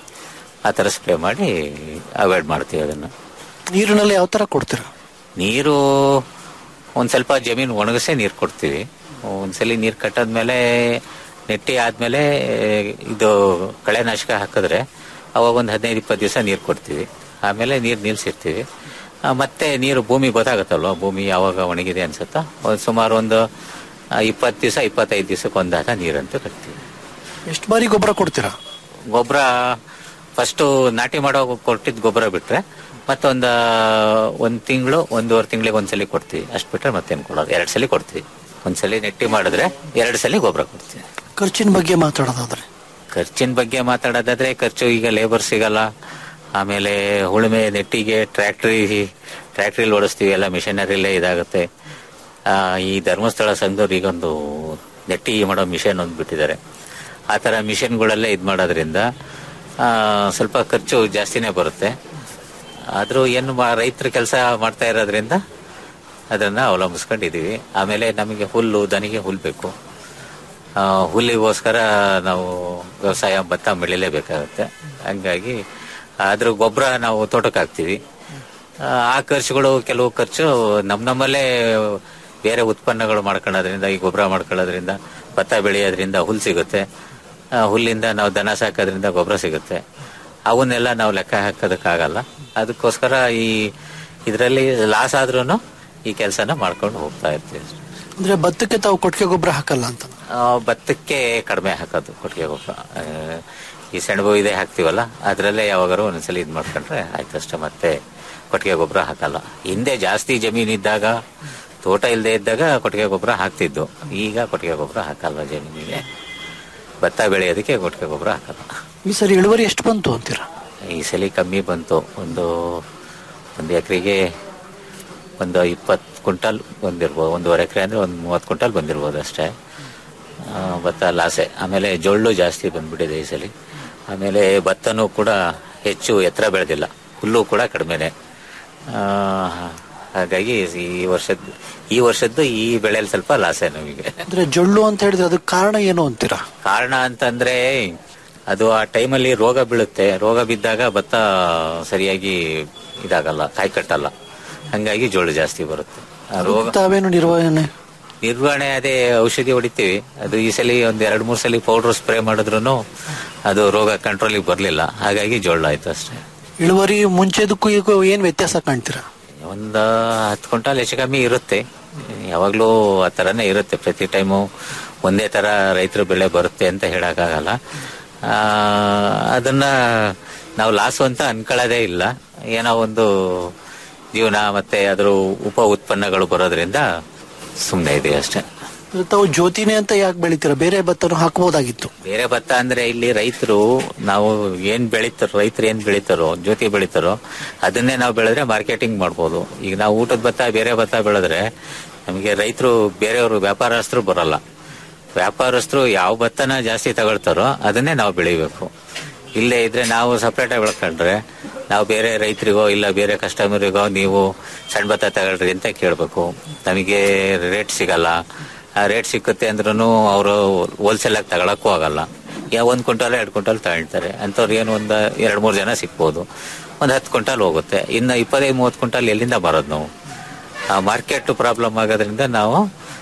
ಆ ತರ ಸ್ಪ್ರೇ ಮಾಡಿ ಅವಾಯ್ಡ್ ಮಾಡ್ತೀವಿ ಅದನ್ನ ನೀರಿನಲ್ಲಿ ಯಾವ ತರ ಕೊಡ್ತೀರಾ ನೀರು ಒಂದ್ ಸ್ವಲ್ಪ ಜಮೀನು ಒಣಗಿಸೇ ನೀರು ಕೊಡ್ತೀವಿ ಒಂದ್ಸಲಿ ನೀರು ಕಟ್ಟಾದ್ಮೇಲೆ ನೆಟ್ಟಿ ಆದ್ಮೇಲೆ ಇದು ಕಳೆನಾಶಕ ಹಾಕಿದ್ರೆ ಅವಾಗ ಒಂದು ಹದಿನೈದು ಇಪ್ಪತ್ತು ದಿವಸ ನೀರು ಕೊಡ್ತೀವಿ ಆಮೇಲೆ ನೀರು ನಿಲ್ಸಿರ್ತೀವಿ ಆ, ಮತ್ತೆ ನೀರು ಭೂಮಿ ಗೊತ್ತಾಗುತ್ತಲ್ವ ಭೂಮಿ ಯಾವಾಗ ಒಣಗಿದೆ ಅನ್ಸುತ್ತಾ ಒಂದ್ ಸುಮಾರು ಒಂದು ಇಪ್ಪತ್ತು ದಿವಸ ಇಪ್ಪತ್ತೈದು ದಿವಸಕ್ಕೆ ಒಂದಾದ ನೀರಂತೂ ಕಟ್ತೀವಿ ಎಷ್ಟು ಬಾರಿ ಗೊಬ್ಬರ ಕೊಡ್ತೀರಾ ಗೊಬ್ಬರ ಫಸ್ಟ್ ನಾಟಿ ಮಾಡೋ ಕೊಟ್ಟಿದ್ ಗೊಬ್ಬರ ಬಿಟ್ರೆ ಮತ್ತೊಂದು ಒಂದ್ ತಿಂಗಳು ಒಂದೂವರೆ ತಿಂಗಳಿಗೆ ಒಂದ್ಸಲಿ ಕೊಡ್ತೀವಿ ಅಷ್ಟು ಬಿಟ್ರೆ ಮತ್ತೇನು ಕೊಡೋದು ಎರಡ್ ಸಲ ಕೊಡ್ತೀವಿ ಒಂದ್ಸಲಿ ನೆಟ್ಟಿ ಮಾಡಿದ್ರೆ ಎರಡು ಸಲ ಗೊಬ್ಬರ ಕೊಡ್ತೀವಿ ಖರ್ಚಿನ ಬಗ್ಗೆ ಮಾತಾಡೋದಾದ್ರೆ ಖರ್ಚಿನ ಬಗ್ಗೆ ಮಾತಾಡೋದಾದ್ರೆ ಖರ್ಚು ಈಗ ಲೇಬರ್ ಸಿಗಲ್ಲ ಆಮೇಲೆ ಉಳುಮೆ ನೆಟ್ಟಿಗೆ ಟ್ರ್ಯಾಕ್ಟ್ರಿ ಟ್ರ್ಯಾಕ್ಟ್ರಿಲಿ ಓಡಿಸ್ತೀವಿ ಎಲ್ಲ ಮಿಷನರಿಲೇ ಇದಾಗುತ್ತೆ ಆ, ಈ ಧರ್ಮಸ್ಥಳ ಸಂಘದವ್ರು ಈಗೊಂದು ನೆಟ್ಟಿ ಮಾಡೋ ಮಿಷನ್ ಒಂದು ಬಿಟ್ಟಿದ್ದಾರೆ ಆ ಥರ ಮಿಷನ್ಗಳಲ್ಲೇ ಇದು ಮಾಡೋದ್ರಿಂದ ಆ, ಸ್ವಲ್ಪ ಖರ್ಚು ಜಾಸ್ತಿನೇ ಬರುತ್ತೆ ಆದರೂ ಏನು ರೈತರ ಕೆಲಸ ಮಾಡ್ತಾ ಇರೋದ್ರಿಂದ ಅದನ್ನ ಅವಲಂಬಿಸ್ಕೊಂಡಿದೀವಿ ಆಮೇಲೆ ನಮಗೆ ಹುಲ್ಲು ದನಿಗೆ ಹುಲ್ಲು ಬೇಕು ಆ, ಹುಲ್ಲಿಗೋಸ್ಕರ ನಾವು ವ್ಯವಸಾಯ ಭತ್ತ ಬೆಳಿಲೇಬೇಕಾಗುತ್ತೆ ಹಂಗಾಗಿ ಅದ್ರ ಗೊಬ್ಬರ ನಾವು ತೋಟಕ್ಕೆ ಹಾಕ್ತಿವಿ ಆ, ಆ ಖರ್ಚುಗಳು ಕೆಲವು ಖರ್ಚು ನಮ್ ನಮ್ಮಲ್ಲೇ ಬೇರೆ ಉತ್ಪನ್ನಗಳು ಮಾಡ್ಕೊಳ್ಳೋದ್ರಿಂದ ಈ ಗೊಬ್ಬರ ಮಾಡ್ಕೊಳ್ಳೋದ್ರಿಂದ ಭತ್ತ ಬೆಳೆಯೋದ್ರಿಂದ ಹುಲ್ಲು ಸಿಗುತ್ತೆ ಆ, ಹುಲ್ಲಿಂದ ನಾವು ದನ ಸಾಕೋದ್ರಿಂದ ಗೊಬ್ಬರ ಸಿಗುತ್ತೆ ಅವನ್ನೆಲ್ಲ ನಾವು ಲೆಕ್ಕ ಹಾಕೋದಕ್ಕಾಗಲ್ಲ ಅದಕ್ಕೋಸ್ಕರ ಈ ಇದರಲ್ಲಿ ಲಾಸ್ ಆದ್ರೂ ಈ ಕೆಲಸನ ಮಾಡ್ಕೊಂಡು ಹೋಗ್ತಾ ಇರ್ತೀವಿ ಅಂದ್ರೆ ಭತ್ತಕ್ಕೆ ತಾವು ಕೊಟ್ಟಿಗೆ ಗೊಬ್ಬರ ಹಾಕಲ್ಲ ಅಂತ ಆ, ಭತ್ತಕ್ಕೆ ಕಡಿಮೆ ಹಾಕೋದು ಕೊಟ್ಟಿಗೆ ಗೊಬ್ಬರ ಆ, ಈ ಸೆಣಬು ಇದೆ ಹಾಕ್ತಿವಲ್ಲ ಅದರಲ್ಲೇ ಯಾವಾಗಾರು ಒಂದ್ಸಲಿ ಇದು ಮಾಡ್ಕೊಂಡ್ರೆ ಆಯ್ತು ಅಷ್ಟೇ ಮತ್ತೆ ಕೊಟ್ಟಿಗೆ ಗೊಬ್ಬರ ಹಾಕಲ್ಲ ಹಿಂದೆ ಜಾಸ್ತಿ ಜಮೀನು ಇದ್ದಾಗ ತೋಟ ಇಲ್ಲದೆ ಇದ್ದಾಗ ಕೊಟ್ಟಿಗೆ ಗೊಬ್ಬರ ಹಾಕ್ತಿದ್ದು ಈಗ ಕೊಟ್ಟಿಗೆ ಗೊಬ್ಬರ ಹಾಕಲ್ಲ ಜಮೀನಿಗೆ ಭತ್ತ ಬೆಳೆಯೋದಕ್ಕೆ ಕೊಟ್ಟಿಗೆ ಗೊಬ್ಬರ ಹಾಕಲ್ಲ ಈ ಸರಿ ಇಳುವರಿ ಎಷ್ಟು ಬಂತು ಅಂತೀರಾ ಈ ಸಲ ಕಮ್ಮಿ ಬಂತು ಒಂದು ಒಂದು ಎಕರೆಗೆ ಒಂದು ಇಪ್ಪತ್ತು ಕ್ವಿಂಟಲ್ ಬಂದಿರ್ಬೋದು ಒಂದೂವರೆ ಎಕರೆ ಅಂದ್ರೆ ಒಂದು ಮೂವತ್ತು ಕ್ವಿಂಟಲ್ ಬಂದಿರ್ಬೋದು ಅಷ್ಟೇ ಆ, ಭತ್ತ ಲಾಸೆ ಆಮೇಲೆ ಜೊಳ್ಳು ಜಾಸ್ತಿ ಬಂದ್ಬಿಟ್ಟಿದೆ ಈ ಸಲ ಆಮೇಲೆ ಭತ್ತನೂ ಕೂಡ ಹೆಚ್ಚು ಎತ್ತರ ಬೆಳೆದಿಲ್ಲ ಹುಲ್ಲು ಕೂಡ ಕಡಿಮೆನೆ ಆ, ಹಾಗಾಗಿ ಈ ವರ್ಷದ ಈ ವರ್ಷದ್ದು ಈ ಬೆಳೆಯಲ್ಲಿ ಸ್ವಲ್ಪ ಲಾಸೆ ನಮಗೆ ಅಂದ್ರೆ ಜೊಳ್ಳು ಅಂತ ಹೇಳಿದ್ರೆ ಅದಕ್ಕೆ ಕಾರಣ ಏನು ಅಂತೀರಾ ಕಾರಣ ಅಂತಂದ್ರೆ ಅದು ಆ ಟೈಮಲ್ಲಿ ರೋಗ ಬೀಳುತ್ತೆ ರೋಗ ಬಿದ್ದಾಗ ಭತ್ತ ಸರಿಯಾಗಿ ಇದಾಗಲ್ಲ ಕಾಯಿ ಕಟ್ಟಲ್ಲ ಹಂಗಾಗಿ ಜೋಳು ಜಾಸ್ತಿ ಬರುತ್ತೆ ಆ ರೋಗ ತಾವೇನು ನಿರ್ವಹಣೆ ನಿರ್ವಹಣೆ ಅದೇ ಔಷಧಿ ಹೊಡಿತೀವಿ ಅದು ಈ ಸಲ ಒಂದ್ ಎರಡ್ ಮೂರ್ ಸಲ ಪೌಡರ್ ಸ್ಪ್ರೇ ಮಾಡಿದ್ರು ಅದು ರೋಗ ಕಂಟ್ರೋಲಿಗೆ ಬರ್ಲಿಲ್ಲ ಹಾಗಾಗಿ ಜೋಳ ಆಯ್ತು ಅಷ್ಟೇ ಇಳುವರಿ ಮುಂಚೆದಕ್ಕೂ ಈಗ ಏನ್ ವ್ಯತ್ಯಾಸ ಕಾಣ್ತೀರಾ ಒಂದು ಹತ್ತು ಕ್ವಿಂಟಾಲ್ ಹೆಚ್ಚು ಕಮ್ಮಿ ಇರುತ್ತೆ ಯಾವಾಗ್ಲೂ ಆ ಥರನೇ ಇರುತ್ತೆ ಪ್ರತಿ ಟೈಮು ಒಂದೇ ತರ ರೈತರ ಬೆಳೆ ಬರುತ್ತೆ ಅಂತ ಹೇಳಕ್ಕಾಗಲ್ಲ ಆ, ಅದನ್ನ ನಾವು ಲಾಸು ಅಂತ ಅನ್ಕೊಳ್ಳೋದೇ ಇಲ್ಲ ಏನೋ ಒಂದು ಜೀವನ ಮತ್ತೆ ಅದ್ರ ಉಪ ಉತ್ಪನ್ನಗಳು ಬರೋದ್ರಿಂದ ಸುಮ್ಮನೆ ಇದೆ ಅಷ್ಟೇ ಅಂದ್ರೆ ತಾವು ಜ್ಯೋತಿನೇ ಅಂತ ಯಾಕೆ ಬೆಳಿತೀರಾ ಬೇರೆ ಭತ್ತನೂ ಹಾಕಬಹುದಾಗಿತ್ತು ಬೇರೆ ಭತ್ತ ಅಂದ್ರೆ ಇಲ್ಲಿ ರೈತರು ನಾವು ಏನ್ ಬೆಳಿತಾರೋ ರೈತರು ಏನ್ ಬೆಳಿತಾರೋ ಜ್ಯೋತಿ ಬೆಳಿತಾರೋ ಅದನ್ನೇ ನಾವು ಬೆಳೆದ್ರೆ ಮಾರ್ಕೆಟಿಂಗ್ ಮಾಡ್ಬೋದು ಈಗ ನಾವು ಊಟದ ಭತ್ತ ಬೇರೆ ಭತ್ತ ಬೆಳೆದ್ರೆ ನಮಗೆ ರೈತರು ಬೇರೆಯವರು ವ್ಯಾಪಾರಸ್ಥರು ಬರಲ್ಲ ವ್ಯಾಪಾರಸ್ಥರು ಯಾವ ಭತ್ತನ ಜಾಸ್ತಿ ತಗೊಳ್ತಾರೋ ಅದನ್ನೇ ನಾವು ಬೆಳಿಬೇಕು ಇಲ್ಲೇ ಇದ್ರೆ ನಾವು ಸಪ್ರೇಟ್ ಆಗಿ ಬೆಳ್ಕೊಂಡ್ರೆ ನಾವು ಬೇರೆ ರೈತರಿಗೋ ಇಲ್ಲ ಬೇರೆ ಕಸ್ಟಮರಿಗೋ ನೀವು ಸಣ್ಣ ಭತ್ತ ತಗೊಳ್ರಿ ಅಂತ ಕೇಳಬೇಕು ನಮಗೆ ರೇಟ್ ಸಿಗಲ್ಲ ಆ ರೇಟ್ ಸಿಕ್ಕುತ್ತೆ ಅಂದ್ರೂ ಅವರು ಹೋಲ್ಸೇಲ್ ಆಗಿ ತಗೊಳಕ್ಕೂ ಆಗಲ್ಲ ಯಾ ಒಂದ್ ಕ್ವಿಂಟಲ್ ಎರಡು ಕ್ವಿಂಟಲ್ ತಗೊಳ್ತಾರೆ ಅಂಥವ್ರು ಏನು ಒಂದು ಎರಡು ಮೂರು ಜನ ಸಿಗ್ಬೋದು ಒಂದು ಹತ್ತು ಕ್ವಿಂಟಲ್ ಹೋಗುತ್ತೆ ಇನ್ನು ಇಪ್ಪತ್ತೈದು ಮೂವತ್ತು ಕ್ವಿಂಟಲ್ ಎಲ್ಲಿಂದ ಬರೋದು ನಾವು ಆ ಮಾರ್ಕೆಟ್ ಪ್ರಾಬ್ಲಮ್ ಆಗೋದ್ರಿಂದ ನಾವು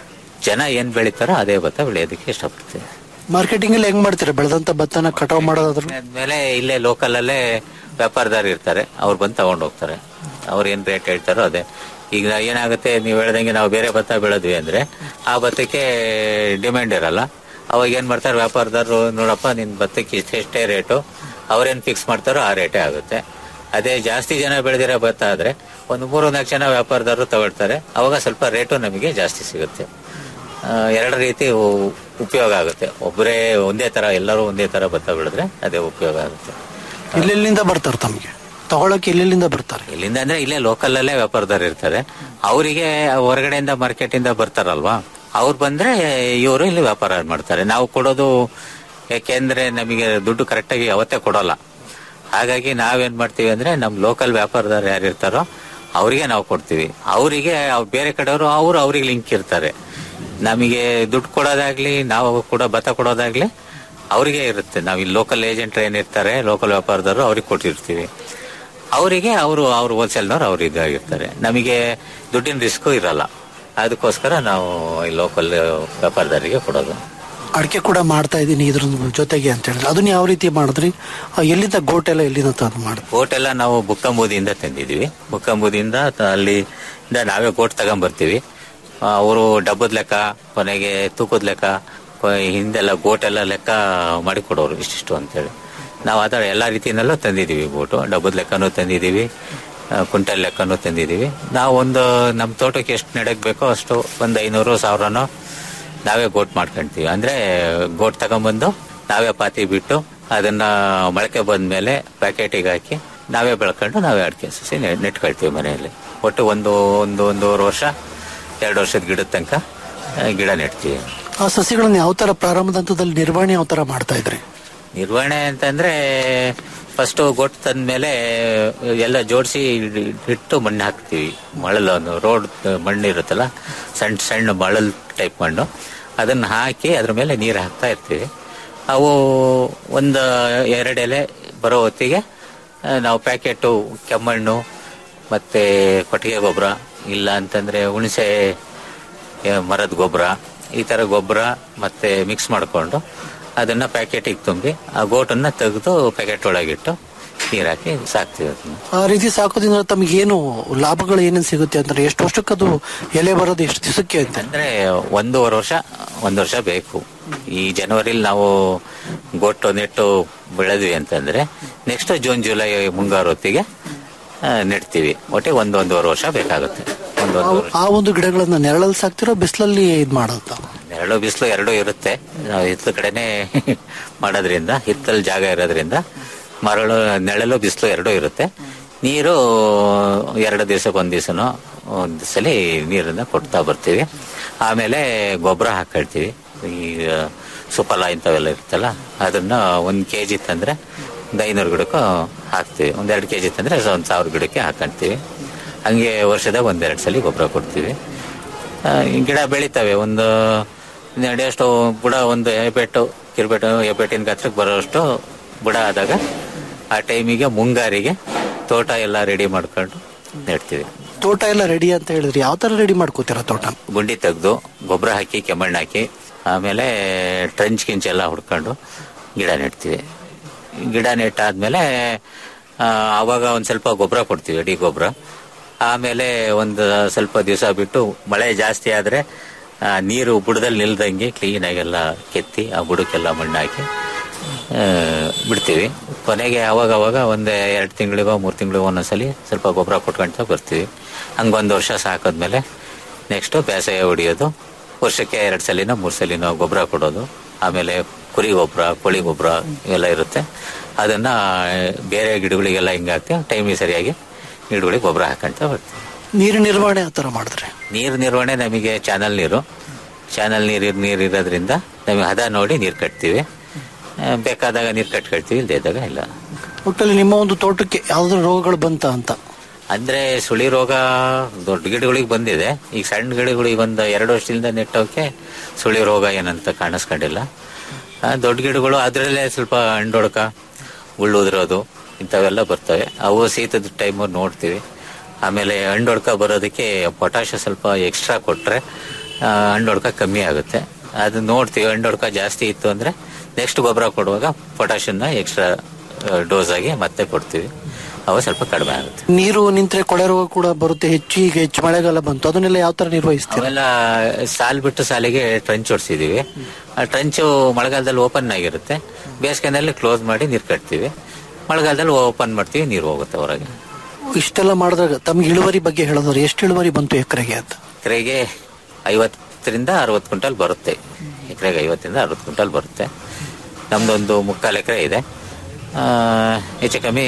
ಜನ ಏನ್ ಬೆಳಿತಾರೋ ಅದೇ ಭತ್ತ ಬೆಳೆಯೋದಕ್ಕೆ ಇಷ್ಟಪಡ್ತೀವಿ ಮಾರ್ಕೆಟಿಂಗ್ ಅಲ್ಲಿ ಹೆಂಗ್ ಮಾಡ್ತೀರಾ ಬೆಳೆದಂತ ಭತ್ತನ ಕಟಾವ್ ಮಾಡೋದಾದ್ರು ಆದ್ಮೇಲೆ ಇಲ್ಲೇ ಲೋಕಲ್ ಅಲ್ಲೇ ವ್ಯಾಪಾರದಾರ ಇರ್ತಾರೆ ಅವ್ರು ಬಂದು ತಗೊಂಡು ಹೋಗ್ತಾರೆ ಅವ್ರು ಏನ್ ರೇಟ್ ಹೇಳ್ತಾರೋ ಅದೇ ಈಗ ಏನಾಗುತ್ತೆ ನೀವು ಹೇಳ್ದಂಗೆ ನಾವು ಬೇರೆ ಭತ್ತ ಬೆಳೆದ್ವಿ ಅಂದ್ರೆ ಆ ಭತ್ತಕ್ಕೆ ಡಿಮ್ಯಾಂಡ್ ಇರಲ್ಲ ಅವಾಗ ಏನ್ ಮಾಡ್ತಾರೆ ವ್ಯಾಪಾರದಾರರು ನೋಡಪ್ಪ ನಿನ್ ಭತ್ತಕ್ಕೆ ಇಷ್ಟೆಷ್ಟೇ ರೇಟು ಅವ್ರೇನ್ ಫಿಕ್ಸ್ ಮಾಡ್ತಾರೋ ಆ ರೇಟೇ ಆಗುತ್ತೆ ಅದೇ ಜಾಸ್ತಿ ಜನ ಬೆಳೆದಿರೋ ಭತ್ತ ಆದ್ರೆ ಒಂದು ಮೂರು ನಾಲ್ಕು ಜನ ವ್ಯಾಪಾರದಾರರು ತಗೊಳ್ತಾರೆ ಅವಾಗ ಸ್ವಲ್ಪ ರೇಟು ನಮಗೆ ಜಾಸ್ತಿ ಸಿಗುತ್ತೆ ಆ, ಎರಡು ರೀತಿ ಉ- ಉಪಯೋಗ ಆಗುತ್ತೆ ಒಬ್ಬರೇ ಒಂದೇ ತರ ಎಲ್ಲರೂ ಒಂದೇ ತರ ಭತ್ತ ಬೆಳೆದ್ರೆ ಅದೇ ಉಪಯೋಗ ಆಗುತ್ತೆ ಎಲ್ಲೆಲ್ಲಿಂದ ಬರ್ತಾರೆ ತಮಗೆ ತಗೊಳಕ್ಕೆ ಎಲ್ಲೆಲ್ಲಿಂದ ಬರ್ತಾರೆ ಇಲ್ಲಿಂದ ಅಂದ್ರೆ ಇಲ್ಲೇ ಲೋಕಲ್ ಅಲ್ಲೇ ವ್ಯಾಪಾರದಾರ ಇರ್ತಾರೆ ಅವರಿಗೆ ಹೊರಗಡೆಯಿಂದ ಮಾರ್ಕೆಟ್ ಇಂದ ಬರ್ತಾರಲ್ವಾ ಅವ್ರು ಬಂದ್ರೆ ಇವರು ಇಲ್ಲಿ ವ್ಯಾಪಾರ ಮಾಡ್ತಾರೆ ನಾವು ಕೊಡೋದು ಯಾಕೆಂದ್ರೆ ನಮಗೆ ದುಡ್ಡು ಕರೆಕ್ಟಾಗಿ ಅವತ್ತೇ ಕೊಡೋಲ್ಲ ಹಾಗಾಗಿ ನಾವೇನ್ ಮಾಡ್ತೀವಿ ಅಂದ್ರೆ ನಮ್ ಲೋಕಲ್ ವ್ಯಾಪಾರದಾರ ಯಾರು ಇರ್ತಾರೋ ಅವರಿಗೆ ನಾವು ಕೊಡ್ತೀವಿ ಅವರಿಗೆ ಬೇರೆ ಕಡೆಯವರು ಅವರು ಅವ್ರಿಗೆ ಲಿಂಕ್ ಇರ್ತಾರೆ ನಮಗೆ ದುಡ್ಡು ಕೊಡೋದಾಗ್ಲಿ ನಾವು ಕೂಡ ಭತ್ತ ಕೊಡೋದಾಗ್ಲಿ ಅವರಿಗೆ ಇರುತ್ತೆ ನಾವು ಇಲ್ಲಿ ಲೋಕಲ್ ಏಜೆಂಟ್ ಏನಿರ್ತಾರೆ ಲೋಕಲ್ ವ್ಯಾಪಾರದವರು ಅವ್ರಿಗೆ ಕೊಟ್ಟಿರ್ತೀವಿ ಅವರಿಗೆ ಅವರು ಅವ್ರ ಹೋಲ್ಸೇಲ್ನವ್ರು ಅವ್ರು ಇದಾಗಿರ್ತಾರೆ ನಮಗೆ ದುಡ್ಡಿನ ರಿಸ್ಕು ಇರಲ್ಲ ಅದಕ್ಕೋಸ್ಕರ ನಾವು ಈ ಲೋಕಲ್ ವ್ಯಾಪಾರದಾರರಿಗೆ ಕೊಡೋದು ಅಡಿಕೆ ಕೂಡ ಮಾಡ್ತಾ ಇದ್ದೀನಿ ಇದ್ರ ಜೊತೆಗೆ ಅಂತ ಹೇಳಿದ್ರೆ ಅದನ್ನ ಯಾವ ರೀತಿ ಮಾಡಿದ್ರಿ ಆ, ಎಲ್ಲಿಂದ ಗೋಟ್ ಎಲ್ಲ ಎಲ್ಲಿಂದ ತಂದು ಮಾಡಿದ್ರಿ ಗೋಟ್ ಎಲ್ಲ ನಾವು ಬುಕ್ಕಂಬೂದಿಯಿಂದ ತಂದಿದೀವಿ ಬುಕ್ಕಂಬೂದಿಯಿಂದ ತ- ಅಲ್ಲಿ ಇಂದ ನಾವೇ ಗೋಟ್ ತಗೊಂಬರ್ತೀವಿ ಅವರು ಡಬ್ಬದ ಲೆಕ್ಕ ಕೊನೆಗೆ ತೂಕದ ಲೆಕ್ಕ ಕೊ- ಹಿಂದೆಲ್ಲ ಗೋಟ್ ಎಲ್ಲ ಲೆಕ್ಕ ಮಾಡಿ ಕೊಡೋರು ಇಷ್ಟಿಷ್ಟು ಅಂತೇಳಿ ನಾವು ಅದರ ಎಲ್ಲ ರೀತಿಯಲ್ಲೂ ತಂದಿದ್ದೀವಿ ಗೋಟು ಡಬ್ಬದ ಲೆಕ್ಕನೂ ತಂದಿದ್ದೀವಿ ಆ, ಕುಂಟಲ್ ಲೆಕ್ಕನೂ ತಂದಿದ್ದೀವಿ ನಾವು ಒಂದು ನಮ್ಮ ತೋಟಕ್ಕೆ ಎಷ್ಟು ನೆಡಕ್ ಬೇಕೋ ಅಷ್ಟು ಒಂದು ಐನೂರು ಸಾವಿರನೋ ನಾವೇ ಗೋಟ್ ಮಾಡ್ಕೊಂತೀವಿ ಅಂದ್ರೆ ಗೋಟ್ ತಗೊಂಬಂದು ನಾವೇ ಪಾತಿ ಬಿಟ್ಟು ಅದನ್ನ ಮೊಳಕೆ ಬಂದ್ಮೇಲೆ ಪ್ಯಾಕೆಟಿಗೆ ಹಾಕಿ ನಾವೇ ಬೆಳ್ಕೊಂಡು ನಾವೇ ಅಡಿಕೆ ಸಸಿ ನೆ- ನೆಟ್ಕೊಳ್ತೀವಿ ಮನೆಯಲ್ಲಿ ಒಟ್ಟು ಒಂದು ಒಂದು ಒಂದೂವರೆ ವರ್ಷ ಎರಡು ವರ್ಷದ ಗಿಡದ ತನಕ ಆ, ಗಿಡ ನೆಡ್ತೀವಿ ಆ ಸಸಿಗಳನ್ನ ಯಾವ ತರ ಪ್ರಾರಂಭದ ಹಂತದಲ್ಲಿ ನಿರ್ವಹಣೆ ಯಾವ ತರ ಮಾಡ್ತಾ ಇದ್ರಿ ನಿರ್ವಹಣೆ ಅಂತಂದ್ರೆ ಫಸ್ಟ್ ಗೊಟ್ಟು ತಂದ್ಮೇಲೆ ಎಲ್ಲ ಜೋಡಿಸಿ ಇಟ್ಟು ಮಣ್ಣು ಹಾಕ್ತೀವಿ ಮಳಲು ರೋಡ್ ಮಣ್ಣು ಇರುತ್ತಲ್ಲ ಸಣ್ಣ ಸಣ್ಣ ಮಳಲ್ ಟೈಪ್ ಮಣ್ಣು ಅದನ್ನ ಹಾಕಿ ಅದ್ರ ಮೇಲೆ ನೀರು ಹಾಕ್ತಾ ಇರ್ತೀವಿ ಅವು ಒಂದು ಎರಡು ಎಲೆ ಬರೋ ಹೊತ್ತಿಗೆ ಆ, ನಾವು ಪ್ಯಾಕೆಟು ಕೆಮ್ಮಣ್ಣು ಮತ್ತೆ ಕೊಟ್ಟಿಗೆ ಗೊಬ್ಬರ ಇಲ್ಲ ಅಂತಂದ್ರೆ ಹುಣಸೆ ಮರದ ಗೊಬ್ಬರ ಈ ತರ ಗೊಬ್ಬರ ಮತ್ತೆ ಮಿಕ್ಸ್ ಮಾಡಿಕೊಂಡು ಅದನ್ನ ಪ್ಯಾಕೆಟಿಗೆ ತುಂಬಿ ಆ ಗೋಟನ್ನ ತೆಗೆದು ಪ್ಯಾಕೆಟ್ ಒಳಗಿಟ್ಟು ನೀರ್ ಹಾಕಿ ಸಾಕ್ತೀವಿ ಅದನ್ನ ಆ ರೀತಿ ಸಾಕೋದ್ರಿಂದ ತಮಗೆ ಏನು ಲಾಭಗಳು ಏನೇನು ಸಿಗುತ್ತೆ ಅಂದ್ರೆ ಎಷ್ಟು ವರ್ಷಕ್ಕೆ ಅದು ಎಲೆ ಬರೋದು ಎಷ್ಟು ದಿವಸಕ್ಕೆ ಅಂತ ಅಂದ್ರೆ ಒಂದೂವರೆ ವರ್ಷ ಒಂದು ವರ್ಷ ಬೇಕು ಈ ಜನವರಿಲಿ ನಾವು ಗೊಟ್ಟು ನೆಟ್ಟು ಬೆಳೆದ್ವಿ ಅಂತಂದ್ರೆ ನೆಕ್ಸ್ಟ್ ಜೂನ್ ಜುಲೈ ಮುಂಗಾರು ಹೊತ್ತಿಗೆ ಆ, ನೆಡ್ತೀವಿ ಒಟ್ಟಿಗೆ ಒಂದು ಒಂದೂವರೆ ವರ್ಷ ಬೇಕಾಗುತ್ತೆ ಒಂದು ಒಂದೂವರೆ ಆ ಒಂದು ಗಿಡಗಳನ್ನ ನೆರಳಲ್ಲಿ ಸಾಕ್ತಿರೋ ಬಿಸಿಲಲ್ಲಿ ಇದು ಮಾಡೋದು ನೆರಳು ಬಿಸಿಲು ಎರಡೂ ಇರುತ್ತೆ ನಾವು ಹಿತ್ತಲ ಕಡೆನೆ ಮಾಡೋದ್ರಿಂದ ಹಿತ್ತಲ್ ಜಾಗ ಇರೋದ್ರಿಂದ ಮರಳು ನೆರಳು ಬಿಸಿಲು ಎರಡೂ ಇರುತ್ತೆ ನೀರು ಎರಡು ದಿವಸಕ್ಕೆ ಒಂದ್ ದಿವಸನೋ ಒಂದ್ ಸಲ ನೀರನ್ನ ಕೊಡ್ತಾ ಬರ್ತೀವಿ ಆಮೇಲೆ ಗೊಬ್ಬರ ಹಾಕೊಳ್ತೀವಿ ಈ ಸುಫಲ ಇಂಥವೆಲ್ಲ ಇರುತ್ತಲ್ಲ ಅದನ್ನ ಒಂದ್ ಕೆ ಜಿ ತಂದ್ರೆ ಒಂದು ಐನೂರು ಗಿಡಕ್ಕೂ ಹಾಕ್ತೀವಿ ಒಂದ್ ಎರಡು ಕೆ ಜಿ ತಂದ್ರೆ ಒಂದ್ ಸಾವಿರ ಗಿಡಕ್ಕೆ ಹಾಕೊಂತೀವಿ ಹಂಗೆ ವರ್ಷದಾಗ ಒಂದೆರಡು ಸಲ ಗೊಬ್ಬರ ಕೊಡ್ತೀವಿ ಆ, ಈ ಗಿಡ ಬೆಳಿತವೆ ಒಂದು ನಡೆಯೋಷ್ಟು ಬುಡ ಒಂದು ಹೆಬ್ಬೆಟ್ಟು ಕಿರ್ಬೆಟ್ಟು ಹೆಬ್ಬೆಟ್ಟಿನ ಗಾತ್ರಕ್ಕೆ ಬರೋಷ್ಟು ಬುಡ ಆದಾಗ ಆ ಟೈಮಿಗೆ ಮುಂಗಾರಿಗೆ ತೋಟ ಎಲ್ಲ ರೆಡಿ ಮಾಡ್ಕೊಂಡು ನೆಡ್ತೀವಿ ತೋಟ ಎಲ್ಲ ರೆಡಿ ಅಂತ ಹೇಳಿದ್ರಿ ಯಾವ ತರ ರೆಡಿ ಮಾಡ್ಕೋತೀರಾ ತೋಟ ಗುಂಡಿ ತೆಗೆದು ಗೊಬ್ಬರ ಹಾಕಿ ಕೆಮ್ಮಣ್ಣು ಹಾಕಿ ಆಮೇಲೆ ಟ್ರಂಚ್ ಕಿಂಚ್ ಎಲ್ಲ ಹುಡ್ಕೊಂಡು ಗಿಡ ನೆಡ್ತೀವಿ ಗಿಡ ನೆಟ್ಟಾದ್ಮೇಲೆ ಆ, ಅವಾಗ ಒಂದ್ ಸ್ವಲ್ಪ ಗೊಬ್ಬರ ಕೊಡ್ತೀವಿ ಅಡಿ ಗೊಬ್ಬರ ಆಮೇಲೆ ಒಂದು ಸ್ವಲ್ಪ ದಿವಸ ಬಿಟ್ಟು ಮಳೆ ಜಾಸ್ತಿ ಆದ್ರೆ ಆ, ನೀರು ಬುಡದಲ್ಲಿ ನಿಲ್ದಂಗೆ ಕ್ಲೀನ್ ಆಗೆಲ್ಲ ಕೆತ್ತಿ ಆ ಬುಡಕ್ಕೆಲ್ಲ ಮಣ್ಣು ಹಾಕಿ ಆ, ಬಿಡ್ತೀವಿ ಕೊನೆಗೆ ಅವಾಗ ಅವಾಗ ಒಂದು ಎರಡು ತಿಂಗಳಿಗೋ ಮೂರು ತಿಂಗಳಿಗೋ ಒಂದೊಂದ್ಸಲಿ ಸ್ವಲ್ಪ ಗೊಬ್ಬರ ಕೊಟ್ಕೊಂತ ಬರ್ತೀವಿ ಹಂಗೊಂದು ವರ್ಷ ಸಾಕಾದ್ಮೇಲೆ ನೆಕ್ಸ್ಟ್ ಬೇಸಾಯ ಹೊಡಿಯೋದು ವರ್ಷಕ್ಕೆ ಎರಡು ಸಲಿನೋ ಮೂರು ಸಲಿನೋ ಗೊಬ್ಬರ ಕೊಡೋದು ಆಮೇಲೆ ಕುರಿ ಗೊಬ್ಬರ ಕೋಳಿ ಗೊಬ್ಬರ ಇವೆಲ್ಲ ಇರುತ್ತೆ ಅದನ್ನ ಬೇರೆ ಗಿಡಗಳಿಗೆಲ್ಲ ಹಿಂಗೆ ಹಾಕ್ತೀವಿ ಟೈಮಿಗೆ ಸರಿಯಾಗಿ ಗಿಡಗಳಿಗೆ ಗೊಬ್ಬರ ಹಾಕೊಂತ ಬರ್ತೀವಿ ನೀರು ನಿರ್ವಹಣೆ ಆ ತರ ಮಾಡಿದ್ರೆ ನೀರು ನಿರ್ವಹಣೆ ನಮಗೆ ಚಾನಲ್ ನೀರು ಚಾನಲ್ ನೀರು ನೀರು ಇರೋದ್ರಿಂದ ನಮಗೆ ಹದ ನೋಡಿ ನೀರು ಕಟ್ತೀವಿ ಆ, ಬೇಕಾದಾಗ ನೀರು ಕಟ್ಕೊಳ್ತೀವಿ ಇಲ್ಲದೆ ಇದ್ದಾಗ ಇಲ್ಲ ಒಟ್ಟಲ್ಲಿ ನಿಮ್ಮ ಒಂದು ತೋಟಕ್ಕೆ ಯಾವ್ದಾದ್ರು ರೋಗಗಳು ಬಂತ ಅಂತ ಅಂದ್ರೆ ಸುಳಿ ರೋಗ ದೊಡ್ಡ ಗಿಡಗಳಿಗೆ ಬಂದಿದೆ ಈಗ ಸಣ್ಣ ಗಿಡಗಳಿಗೆ ಒಂದು ಎರಡು ವರ್ಷದಿಂದ ನೆಟ್ಟೋಕೆ ಸುಳಿ ರೋಗ ಏನಂತ ಕಾಣಿಸ್ಕೊಂಡಿಲ್ಲ ಆ, ದೊಡ್ಡ ಗಿಡಗಳು ಅದರಲ್ಲೇ ಸ್ವಲ್ಪ ಹಣ್ಣೊಡ್ಕ ಉಳ್ಳೋದಿರೋದು ಇಂಥವೆಲ್ಲ ಬರ್ತವೆ ಅವು ಶೀತದ ಟೈಮು ನೋಡ್ತೀವಿ ಆಮೇಲೆ ಹಣ್ಣೊಡ್ಕ ಬರೋದಕ್ಕೆ ಪೊಟ್ಯಾಶ ಸ್ವಲ್ಪ ಎಕ್ಸ್ಟ್ರಾ ಕೊಟ್ರೆ ಆ, ಹಣ್ಣೊಡ್ಕ ಕಮ್ಮಿ ಆಗುತ್ತೆ ಅದು ನೋಡ್ತೀವಿ ಹಣ್ಣೊಡ್ಕ ಜಾಸ್ತಿ ಇತ್ತು ಅಂದ್ರೆ ನೆಕ್ಸ್ಟ್ ಗೊಬ್ಬರ ಕೊಡುವಾಗ ಪೊಟ್ಯಾಶನ್ನ ಎಕ್ಸ್ಟ್ರಾ ಡೋಸ್ ಆಗಿ ಮತ್ತೆ ಕೊಡ್ತೀವಿ ಅವು ಸ್ವಲ್ಪ ಕಡಿಮೆ ಆಗುತ್ತೆ ನೀರು ನಿಂತ್ರೆ ಕೊಳೆ ರೋಗ ಕೂಡ ಬರುತ್ತೆ ಹೆಚ್ಚು ಈಗ ಹೆಚ್ಚು ಮಳೆಗಾಲ ಬಂತು ಅದನ್ನೆಲ್ಲ ಯಾವ ತರ ನಿರ್ವಹಿಸ್ತೀರಾ ಅವೆಲ್ಲ ಸಾಲ್ ಬಿಟ್ಟು ಸಾಲಿಗೆ ಟ್ರಂಚ್ ಹೊಡ್ಸಿದೀವಿ ಆ ಟ್ರಂಚ್ ಮಳೆಗಾಲದಲ್ಲಿ ಓಪನ್ ಆಗಿರುತ್ತೆ ಬೇಸಿಗೆನಲ್ಲಿ ಕ್ಲೋಸ್ ಮಾಡಿ ನೀರು ಕಟ್ತೀವಿ ಮಳೆಗಾಲದಲ್ಲಿ ಓಪನ್ ಮಾಡ್ತೀವಿ ನೀರು ಹೋಗುತ್ತೆ ಹೊರಗೆ ಇಷ್ಟೆಲ್ಲ ಮಾಡಿದಾಗ ತಮ್ಗೆ ಇಳುವರಿ ಬಗ್ಗೆ ಹೇಳಿದ್ರೆ ಎಷ್ಟು ಇಳುವರಿ ಬಂತು ಎಕರೆಗೆ ಅಂತ ಎಕರೆಗೆ ಐವತ್ತರಿಂದ ಅರವತ್ತು ಕ್ವಿಂಟಲ್ ಬರುತ್ತೆ ಎಕರೆಗೆ ಐವತ್ತರಿಂದ ಅರವತ್ತು ಕ್ವಿಂಟಲ್ ಬರುತ್ತೆ ನಮ್ದೊಂದು ಮುಕ್ಕಾಲು ಎಕರೆ ಇದೆ ಆ, ಹೆಚ್ಚು ಕಮ್ಮಿ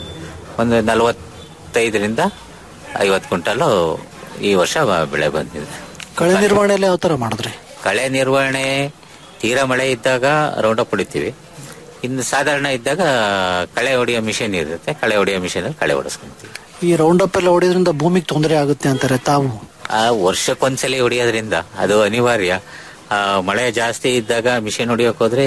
ಒಂದು ನಲವತ್ತೈದರಿಂದ ಐವತ್ತು ಕ್ವಿಂಟಲು ಈ ವರ್ಷ ಬೆಳೆ ಬಂದಿದೆ ಕಳೆ ನಿರ್ವಹಣೆಯಲ್ಲಿ ಯಾವ ತರ ಮಾಡಿದ್ರಿ ಕಳೆ ನಿರ್ವಹಣೆ ತೀರಾ ಮಳೆ ಇದ್ದಾಗ ರೌಂಡಪ್ ಹೊಡಿತೀವಿ ಇನ್ನು ಸಾಧಾರಣ ಇದ್ದಾಗ ಕಳೆ ಹೊಡೆಯೋ ಮಿಷನ್ ಇರುತ್ತೆ ಕಳೆ ಹೊಡೆಯೋ ಮಿಷನ್ ಕಳೆ ಹೊಡೆಸ್ಕೊಂತೀವಿ ಈ ರೌಂಡ್ ಅಪ್ ಎಲ್ಲ ಹೊಡೆಯೋದ್ರಿಂದ ಭೂಮಿಗೆ ತೊಂದರೆ ಆಗುತ್ತೆ ಅಂತಾರೆ ತಾವು ಆ ವರ್ಷಕ್ಕೊಂದ್ಸಲಿ ಹೊಡಿಯೋದ್ರಿಂದ ಅದು ಅನಿವಾರ್ಯ ಆ, ಮಳೆ ಜಾಸ್ತಿ ಇದ್ದಾಗ ಮಿಷಿನ್ ಹೊಡಿಯೋಕೆ ಹೋದ್ರೆ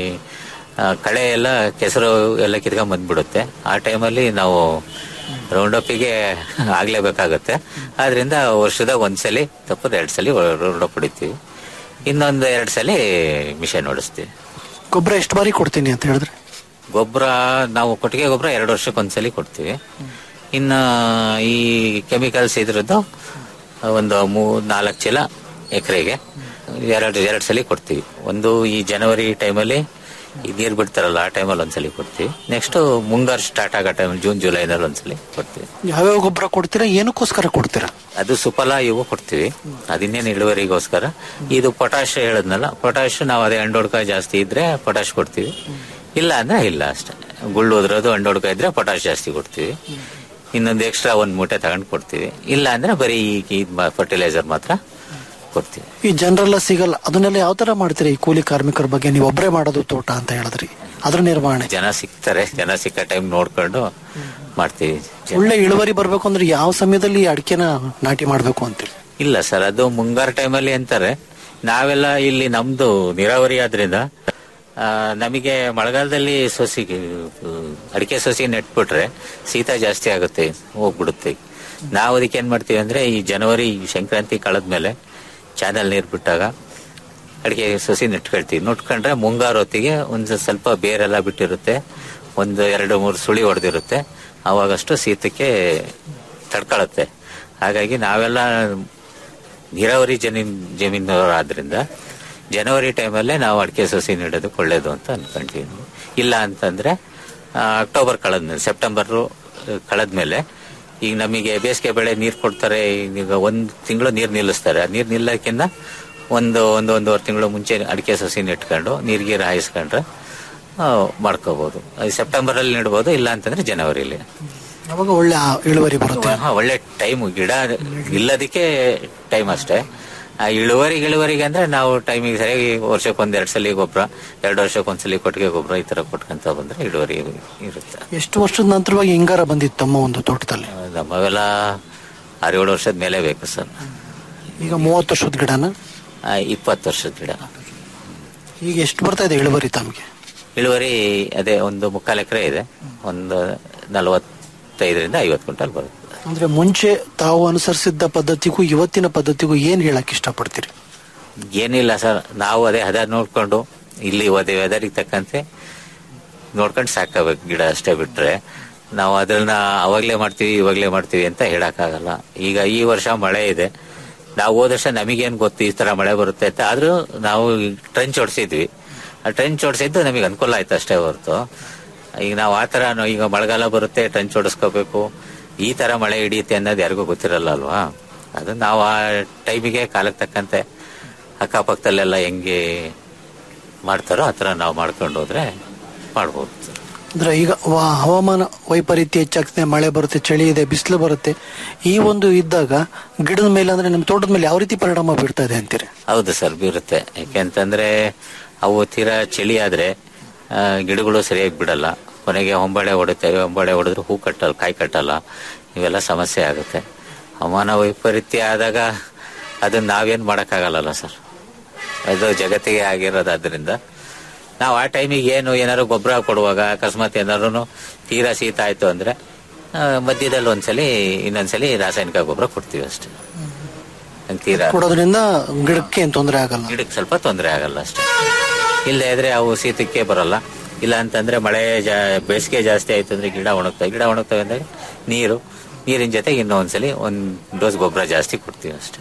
ಆ, ಕಳೆ ಎಲ್ಲ ಕೆಸರು ಎಲ್ಲ ಕಿತ್ಕೊಂಡ್ ಬಂದ್ಬಿಡುತ್ತೆ ಆ ಟೈಮಲ್ಲಿ ನಾವು ರೌಂಡ್ ಅಪ್ಪಿಗೆ ಆಗ್ಲೇಬೇಕಾಗುತ್ತೆ ಆದ್ರಿಂದ ವರ್ಷದಾಗ ಒಂದ್ಸಲಿ ತಪ್ಪದ ಎರಡ್ ಸಲ ರೌಂಡ್ ಅಪ್ ಹೊಡಿತೀವಿ ಇನ್ನೊಂದು ಎರಡ್ ಸಲ ಮಿಷನ್ ಹೊಡಿಸ್ತೀವಿ ಗೊಬ್ಬರ ಎಷ್ಟು ಬಾರಿ ಕೊಡ್ತೀನಿ ಅಂತ ಹೇಳಿದ್ರೆ ಗೊಬ್ಬರ ನಾವು ಕೊಟ್ಟಿಗೆ ಗೊಬ್ಬರ ಎರಡು ವರ್ಷಕ್ಕೊಂದ್ಸಲಿ ಕೊಡ್ತೀವಿ ಇನ್ನು ಈ ಕೆಮಿಕಲ್ಸ್ ಇದ್ರದ್ದು ಒಂದು ಮೂ ನಾಲ್ಕು ಚೀಲ ಎಕರೆಗೆ ಎರಡು ಎರಡು ಸಲ ಕೊಡ್ತೀವಿ ಒಂದು ಈ ಜನವರಿ ಟೈಮಲ್ಲಿ ಈ ನೀರು ಬಿಡ್ತಾರಲ್ಲ ಆ ಟೈಮಲ್ಲಿ ಒಂದ್ಸಲಿ ಕೊಡ್ತೀವಿ ನೆಕ್ಸ್ಟ್ ಮುಂಗಾರು ಸ್ಟಾರ್ಟ್ ಆಗೋ ಟೈಮಲ್ಲಿ ಜೂನ್ ಜುಲೈನಲ್ಲಿ ಒಂದ್ಸಲಿ ಕೊಡ್ತೀವಿ ಯಾವ್ಯಾವ ಗೊಬ್ಬರ ಕೊಡ್ತೀರಾ ಏನಕ್ಕೋಸ್ಕರ ಕೊಡ್ತೀರಾ ಅದು ಸುಫಲ ಇವು ಕೊಡ್ತೀವಿ ಅದಿನ್ನೇನು ಇಳುವರಿಗೋಸ್ಕರ ಇದು ಪೊಟಾಶ್ ಹೇಳದ್ನಲ್ಲ ಪೊಟಾಶ್ ನಾವು ಅದೇ ಅಂಡೋಡ್ಕ ಜಾಸ್ತಿ ಇದ್ರೆ ಪೊಟಾಶ್ ಕೊಡ್ತೀವಿ ಇಲ್ಲ ಅಂದ್ರೆ ಇಲ್ಲ ಅಷ್ಟೇ ಗುಳ್ಳು ಉದ್ರೋದು ಅಂಡೋಡ್ಕ ಇದ್ರೆ ಪೊಟಾಶ್ ಜಾಸ್ತಿ ಕೊಡ್ತೀವಿ ಇನ್ನೊಂದು ಎಕ್ಸ್ಟ್ರಾ ಒಂದ್ ಮೂಟೆ ತಗೊಂಡು ಕೊಡ್ತೀವಿ ಇಲ್ಲ ಅಂದ್ರೆ ಬರೀ ಈ ಫರ್ಟಿಲೈಸರ್ ಮಾತ್ರ ಕೊಡ್ತೀವಿ ಈ ಜನರೆಲ್ಲ ಸಿಗಲ್ಲ ಅದನ್ನೆಲ್ಲ ಯಾವ ತರ ಮಾಡ್ತೀರಿ ಈ ಕೂಲಿ ಕಾರ್ಮಿಕರ ಬಗ್ಗೆ ನೀವು ಒಬ್ಬರೇ ಮಾಡೋದು ತೋಟ ಅಂತ ಹೇಳಿದ್ರಿ ಅದ್ರ ನಿರ್ವಹಣೆ ಜನ ಸಿಗ್ತಾರೆ ಜನ ಸಿಕ್ಕ ಟೈಮ್ ನೋಡ್ಕೊಂಡು ಮಾಡ್ತೀವಿ ಜನ- ಒಳ್ಳೆ ಇಳುವರಿ ಬರ್ಬೇಕು ಅಂದ್ರೆ ಯಾವ ಸಮಯದಲ್ಲಿ ಈ ಅಡಿಕೆನ ನಾಟಿ ಮಾಡ್ಬೇಕು ಅಂತೀರಿ ಇಲ್ಲ ಸರ್ ಅದು ಮುಂಗಾರು ಟೈಮಲ್ಲಿ ಅಂತಾರೆ ನಾವೆಲ್ಲ ಇಲ್ಲಿ ನಮ್ದು ನೀರಾವರಿ ಆದ್ರಿಂದ ಆ, ನಮಗೆ ಮಳೆಗಾಲದಲ್ಲಿ ಸೊಸಿ ಅಡಿಕೆ ಸೊಸಿ ನೆಟ್ಬಿಟ್ರೆ ಶೀತ ಜಾಸ್ತಿ ಆಗುತ್ತೆ ಹೋಗ್ಬಿಡುತ್ತೆ ನಾವು ಅದಕ್ಕೆ ಏನ್ ಮಾಡ್ತೀವಿ ಅಂದ್ರೆ ಈ ಜನವರಿ ಸಂಕ್ರಾಂತಿ ಕಳೆದ್ಮೇಲೆ ಚಾನಲ್ ನೀರು ಬಿಟ್ಟಾಗ ಅಡಿಕೆ ಸೊಸಿ ನೆಟ್ಕೊಳ್ತೀವಿ ನೆಟ್ಕೊಂಡ್ರೆ ಮುಂಗಾರು ಹೊತ್ತಿಗೆ ಒಂದು ಸ್ವಲ್ಪ ಬೇರೆಲ್ಲ ಬಿಟ್ಟಿರುತ್ತೆ ಒಂದು ಎರಡು ಮೂರು ಸುಳಿ ಹೊಡೆದಿರುತ್ತೆ ಅವಾಗಷ್ಟು ಶೀತಕ್ಕೆ ತಡ್ಕೊಳತ್ತೆ ಹಾಗಾಗಿ ನಾವೆಲ್ಲ ನೀರಾವರಿ ಜಮೀನ್ ಜಮೀನವರಾದ್ರಿಂದ ಜನವರಿ ಟೈಮಲ್ಲೇ ನಾವು ಅಡಿಕೆ ಸಸಿ ನೆಡೋದಕ್ಕೆ ಒಳ್ಳೇದು ಅಂತ ಅನ್ಕೊಂತೀವಿ ಇಲ್ಲ ಅಂತಂದ್ರೆ ಆ, ಅಕ್ಟೋಬರ್ ಕಳೆದ್ಮೇಲೆ ಸೆಪ್ಟೆಂಬರ್ ಕಳೆದ್ಮೇಲೆ ಈಗ ನಮಗೆ ಬೇಸಿಗೆ ಬೆಳೆ ನೀರು ಕೊಡ್ತಾರೆ ಈಗ ಒಂದು ತಿಂಗಳು ನೀರು ನಿಲ್ಲಿಸ್ತಾರೆ ಆ ನೀರು ನಿಲ್ಲಕ್ಕಿಂತ ಒಂದು ಒಂದು ಒಂದೂವರೆ ತಿಂಗಳು ಮುಂಚೆ ಅಡಿಕೆ ಸಸಿ ನೆಟ್ಕೊಂಡು ನೀರ್ಗೀರು ಹಾಯಿಸ್ಕೊಂಡ್ರೆ ಆ, ಮಾಡ್ಕೋಬಹುದು ಸೆಪ್ಟೆಂಬರ್ ಅಲ್ಲಿ ನೆಡ್ಬೋದು ಇಲ್ಲ ಅಂತಂದ್ರೆ ಜನವರಿಲಿ ಅವಾಗ ಒಳ್ಳೆ ಆ ಇಳುವರಿ ಬರುತ್ತೆ ಹಾ, ಒಳ್ಳೆ ಟೈಮ್ ಗಿಡ ಇಲ್ಲದಕ್ಕೆ ಟೈಮ್ ಅಷ್ಟೇ ಆ ಇಳುವರಿ ಇಳುವರಿಗೆ ಅಂದ್ರೆ ನಾವು ಟೈಮಿಗೆ ಸರಿಯಾಗಿ ವರ್ಷಕ್ಕೆ ಒಂದ್ ಎರಡ್ ಸಲ ಗೊಬ್ಬರ ಎರಡು ವರ್ಷಕ್ಕೆ ಒಂದ್ಸಲಿ ಕೊಟ್ಟಿಗೆ ಗೊಬ್ಬರ ಈ ತರ ಕೊಟ್ಕೊಂತ ಬಂದ್ರೆ ಇಳುವರಿ ಇರುತ್ತೆ ಎಷ್ಟು ವರ್ಷದ ನಂತರವಾಗಿ ಹಿಂಗಾರ ಬಂದಿತ್ತು ತಮ್ಮ ಒಂದು ತೋಟದಲ್ಲಿ ನಮ್ಮವೆಲ್ಲ ಆರೇಳು ವರ್ಷದ ಮೇಲೆ ಬೇಕು ಸರ್ ಈಗ ಮೂವತ್ತು ವರ್ಷದ ಗಿಡನ ಇಪ್ಪತ್ತು ವರ್ಷದ ಗಿಡ ಈಗ ಎಷ್ಟು ಬರ್ತಾ ಇದೆ ಇಳುವರಿ ತಮಗೆ ಇಳುವರಿ ಅದೇ ಒಂದು ಮುಕ್ಕಾಲು ಎಕರೆ ಇದೆ ಒಂದು ನಲವತ್ತೈದರಿಂದ ಐವತ್ತು ಕ್ವಿಂಟಲ್ ಬರುತ್ತೆ ಅಂದ್ರೆ ಮುಂಚೆ ತಾವು ಅನುಸರಿಸಿದ್ದ ಪದ್ಧತಿಗೂ ಇವತ್ತಿನ ಪದ್ಧತಿಗೂ ಏನ್ ಹೇಳಕ್ ಇಷ್ಟಪಡ್ತೀರಿ ಏನಿಲ್ಲ ಸರ್ ನಾವು ಅದೇ ಹದ ನೋಡ್ಕೊಂಡು ಇಲ್ಲಿ ಅದೇ ವೆದರಿಗೆ ತಕ್ಕಂತೆ ನೋಡ್ಕೊಂಡು ಸಾಕಬೇಕು ಗಿಡ ಅಷ್ಟೇ ಬಿಟ್ರೆ ನಾವು ಅದನ್ನ ಅವಾಗ್ಲೇ ಮಾಡ್ತೀವಿ ಇವಾಗ್ಲೇ ಮಾಡ್ತೀವಿ ಅಂತ ಹೇಳಕ್ಕಾಗಲ್ಲ ಈಗ ಈ ವರ್ಷ ಮಳೆ ಇದೆ ನಾವು ಹೋದ ವರ್ಷ ನಮಗೇನ್ ಗೊತ್ತು ಈ ತರ ಮಳೆ ಬರುತ್ತೆ ಅಂತ ಆದ್ರೂ ನಾವು ಟ್ರೆಂಚ್ ಹೊಡ್ಸಿದ್ವಿ ಆ ಟ್ರೆಂಚ್ ಹೊಡ್ಸಿದ್ದು ನಮಗೆ ಅನುಕೂಲ ಆಯ್ತು ಅಷ್ಟೇ ಹೊರತು ಈಗ ನಾವು ಆ ತರ ನಾವು ಈಗ ಮಳೆಗಾಲ ಬರುತ್ತೆ ಟ್ರೆಂಚ್ ಹೊಡಿಸ್ಕೋಬೇಕು ಈ ತರ ಮಳೆ ಹಿಡಿಯುತ್ತೆ ಅನ್ನೋದು ಯಾರಿಗೂ ಗೊತ್ತಿರಲ್ಲ ಅಲ್ವಾ ಅದು ನಾವು ಆ ಟೈಮಿಗೆ ಕಾಲಕ್ಕೆ ತಕ್ಕಂತೆ ಅಕ್ಕಪಕ್ಕದಲ್ಲೆಲ್ಲ ಹೆಂಗೆ ಮಾಡ್ತಾರೋ ಆ ಥರ ನಾವು ಮಾಡ್ಕೊಂಡು ಹೋದ್ರೆ ಮಾಡ್ಬೋದು ಅಂದ್ರೆ ಈಗ ವಾ- ಹವಾಮಾನ ವೈಪರೀತ್ಯ ಹೆಚ್ಚಾಗ್ತದೆ ಮಳೆ ಬರುತ್ತೆ ಚಳಿ ಇದೆ ಬಿಸಿಲು ಬರುತ್ತೆ ಈ ಒಂದು ಇದ್ದಾಗ ಗಿಡದ ಮೇಲೆ ಅಂದ್ರೆ ನಿಮ್ ತೋಟದ ಮೇಲೆ ಯಾವ ರೀತಿ ಪರಿಣಾಮ ಬೀಳ್ತಾ ಇದೆ ಅಂತೀರಿ ಹೌದು ಸರ್ ಬೀರುತ್ತೆ ಯಾಕೆಂತಂದ್ರೆ ಅವು ತೀರಾ ಚಳಿ ಆದ್ರೆ ಆ, ಗಿಡಗಳು ಸರಿಯಾಗಿ ಬಿಡಲ್ಲ ಕೊನೆಗೆ ಹೊಂಬಾಳೆ ಹೊಡುತ್ತೇವೆ ಹೊಂಬಾಳೆ ಹೊಡೆದ್ರೆ ಹೂ ಕಟ್ಟಲ್ಲ ಕಾಯಿ ಕಟ್ಟಲ್ಲ ಇವೆಲ್ಲ ಸಮಸ್ಯೆ ಆಗುತ್ತೆ ಹವಾಮಾನ ವೈಪರೀತ್ಯ ಆದಾಗ ಅದನ್ನ ನಾವೇನ್ ಮಾಡಕ್ಕಾಗಲ್ಲಲ್ಲ ಸರ್ ಅದು ಜಗತ್ತಿಗೆ ಆಗಿರೋದಾದ್ರಿಂದ ನಾವು ಆ ಟೈಮಿಗೆ ಏನು ಏನಾದ್ರು ಗೊಬ್ಬರ ಕೊಡುವಾಗ ಅಕಸ್ಮಾತ್ ಏನಾದ್ರು ತೀರಾ ಶೀತ ಆಯ್ತು ಅಂದ್ರೆ ಆ, ಮಧ್ಯದಲ್ಲಿ ಒಂದ್ಸಲಿ ಇನ್ನೊಂದ್ಸಲಿ ರಾಸಾಯನಿಕ ಗೊಬ್ಬರ ಕೊಡ್ತೀವಿ ಅಷ್ಟೇ ಹಂಗ್ ತೀರಾ ಕೊಡೋದ್ರಿಂದ ಗಿಡಕ್ಕೆ ಏನ್ ತೊಂದರೆ ಆಗಲ್ಲ ಗಿಡಕ್ಕೆ ಸ್ವಲ್ಪ ತೊಂದರೆ ಆಗಲ್ಲ ಅಷ್ಟೇ ಇಲ್ಲದೆ ಇದ್ರೆ ಅವು ಶೀತಕ್ಕೆ ಬರಲ್ಲ ಇಲ್ಲ ಅಂತಂದ್ರೆ ಮಳೆ ಜಾ ಬೇಸಿಗೆ ಜಾಸ್ತಿ ಆಯ್ತು ಅಂದ್ರೆ ಗಿಡ ಒಣಗ್ತವೆ ಗಿಡ ಒಣಗ್ತವೆ ಅಂದಾಗ ನೀರು ನೀರಿನ ಜೊತೆಗೆ ಇನ್ನೂ ಒಂದ್ಸಲಿ ಒಂದ್ ಡೋಸ್ ಗೊಬ್ಬರ ಜಾಸ್ತಿ ಕೊಡ್ತೀವಿ ಅಷ್ಟೇ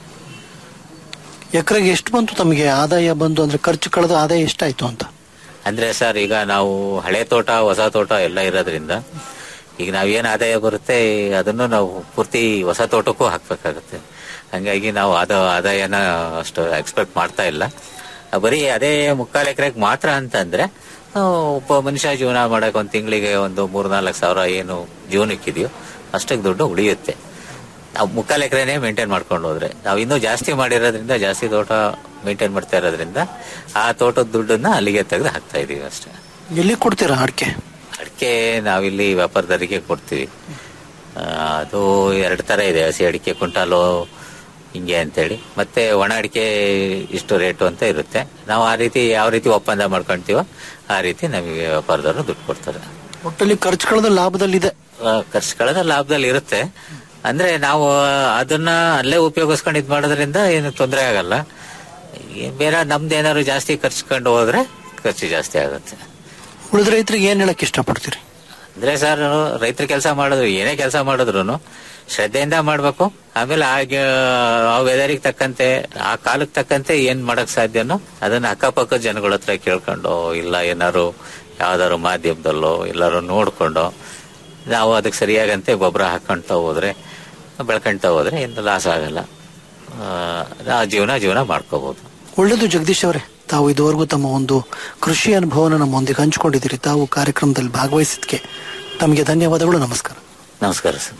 ಎಕರೆಗೆ ಎಷ್ಟು ಬಂತು ತಮಗೆ ಆದಾಯ ಬಂತು ಅಂದ್ರೆ ಖರ್ಚು ಕಳೆದ ಆದಾಯ ಎಷ್ಟಾಯ್ತು ಅಂತ ಅಂದ್ರೆ ಸರ್ ಈಗ ನಾವು ಹಳೆ ತೋಟ ಹೊಸ ತೋಟ ಎಲ್ಲ ಇರೋದ್ರಿಂದ ಈಗ ನಾವೇನ್ ಆದಾಯ ಬರುತ್ತೆ ಅದನ್ನು ನಾವು ಪೂರ್ತಿ ಹೊಸ ತೋಟಕ್ಕೂ ಹಾಕ್ಬೇಕಾಗತ್ತೆ ಹಂಗಾಗಿ ನಾವು ಅದ ಆದಾಯನ ಅಷ್ಟು ಎಕ್ಸ್ಪೆಕ್ಟ್ ಮಾಡ್ತಾ ಇಲ್ಲ ಬರೀ ಅದೇ ಮುಕ್ಕಾಲು ಎಕರೆಗೆ ಮಾತ್ರ ಅಂತಂದ್ರೆ ಆ, ಒಬ್ಬ ಮನುಷ್ಯ ಜೀವನ ಮಾಡಕ್ ಒಂದ್ ತಿಂಗಳಿಗೆ ಒಂದು ಮೂರ್ ನಾಲ್ಕು ಸಾವಿರ ಏನು ಜೀವನಕ್ಕಿದೆಯೋ ಅಷ್ಟಕ್ಕೆ ದುಡ್ಡು ಉಳಿಯುತ್ತೆ ನಾವು ಮುಕ್ಕಾಲು ಎಕರೆನೇ ಮೇಂಟೈನ್ ಮಾಡ್ಕೊಂಡು ಹೋದ್ರೆ ನಾವು ಇನ್ನೂ ಜಾಸ್ತಿ ಮಾಡಿರೋದ್ರಿಂದ ಜಾಸ್ತಿ ತೋಟ ಮೇಂಟೈನ್ ಮಾಡ್ತಾ ಇರೋದ್ರಿಂದ ಆ ತೋಟದ ದುಡ್ಡನ್ನ ಅಲ್ಲಿಗೆ ತೆಗೆದು ಹಾಕ್ತಾ ಇದೀವಿ ಅಷ್ಟೇ ಎಲ್ಲಿ ಕೊಡ್ತೀರಾ ಅಡಿಕೆ ಅಡಿಕೆ ನಾವಿಲ್ಲಿ ವ್ಯಾಪಾರದವರಿಗೆ ಕೊಡ್ತೀವಿ ಆ, ಅದು ಎರಡು ತರ ಇದೆ ಹಸಿ ಅಡಿಕೆ ಕುಂಟಾಲು ಹಿಂಗೆ ಅಂತೇಳಿ ಮತ್ತೆ ಒಣ ಅಡಿಕೆ ಇಷ್ಟು ರೇಟು ಅಂತ ಇರುತ್ತೆ ನಾವು ಆ ರೀತಿ ಯಾವ ರೀತಿ ಒಪ್ಪಂದ ಮಾಡ್ಕೊಂತೀವೋ ಆ ರೀತಿ ನಮಗೆ ವ್ಯಾಪಾರದವರು ದುಡ್ಡು ಕೊಡ್ತಾರೆ ಒಟ್ಟಲ್ಲಿ ಖರ್ಚುಗಳದ ಲಾಭದಲ್ಲಿದೆ ಆ, ಖರ್ಚುಗಳದ ಲಾಭದಲ್ಲಿ ಇರುತ್ತೆ ಅಂದ್ರೆ ನಾವು ಅದನ್ನ ಅಲ್ಲೇ ಉಪಯೋಗಿಸ್ಕೊಂಡು ಇದ್ ಮಾಡೋದ್ರಿಂದ ಏನು ತೊಂದರೆ ಆಗಲ್ಲ ಈ ಬೇರೆ ನಮ್ದು ಏನಾದ್ರು ಜಾಸ್ತಿ ಖರ್ಚ್ಕೊಂಡು ಹೋದ್ರೆ ಖರ್ಚು ಜಾಸ್ತಿ ಆಗುತ್ತೆ ಉಳಿದ ರೈತರಿಗೆ ಏನ್ ಹೇಳಕ್ ಇಷ್ಟಪಡ್ತೀರಿ ಅಂದ್ರೆ ಸರ್ ರೈತರ ಕೆಲಸ ಮಾಡಿದ್ರು ಏನೇ ಕೆಲಸ ಮಾಡಿದ್ರು ಶ್ರದ್ಧೆಯಿಂದ ಮಾಡ್ಬೇಕು ಆಮೇಲೆ ಆಗ ಆ ವೆದರಿಗೆ ತಕ್ಕಂತೆ ಆ ಕಾಲಕ್ಕೆ ತಕ್ಕಂತೆ ಏನ್ ಮಾಡಕ್ ಸಾಧ್ಯನೋ ಅದನ್ನ ಅಕ್ಕಪಕ್ಕದ ಜನಗಳ ಹತ್ರ ಕೇಳ್ಕೊಂಡು ಇಲ್ಲ ಏನಾರು ಯಾವ್ದಾದ್ರು ಮಾಧ್ಯಮದಲ್ಲೋ ಎಲ್ಲಾರು ನೋಡ್ಕೊಂಡು ನಾವು ಅದಕ್ಕೆ ಸರಿಯಾಗಂತೆ ಗೊಬ್ಬರ ಹಾಕೊಂತ ಹೋದ್ರೆ ಬೆಳ್ಕೊಂತ ಹೋದ್ರೆ ಏನು ಲಾಸ್ ಆಗಲ್ಲ ಆ, ಆ ಜೀವನ ಜೀವನ ಮಾಡ್ಕೋಬಹುದು ಒಳ್ಳೆಯದು ಜಗದೀಶ್ ಅವರೇ ತಾವು ಇದುವರೆಗೂ ತಮ್ಮ ಒಂದು ಕೃಷಿ ಅನುಭವನ ನಮ್ಮೊಂದಿಗೆ ಹಂಚಿಕೊಂಡಿದ್ದೀರಿ ತಾವು ಕಾರ್ಯಕ್ರಮದಲ್ಲಿ ಭಾಗವಹಿಸಿದ್ಕೆ ತಮಗೆ ಧನ್ಯವಾದಗಳು ನಮಸ್ಕಾರ ನಮಸ್ಕಾರ ಸರ್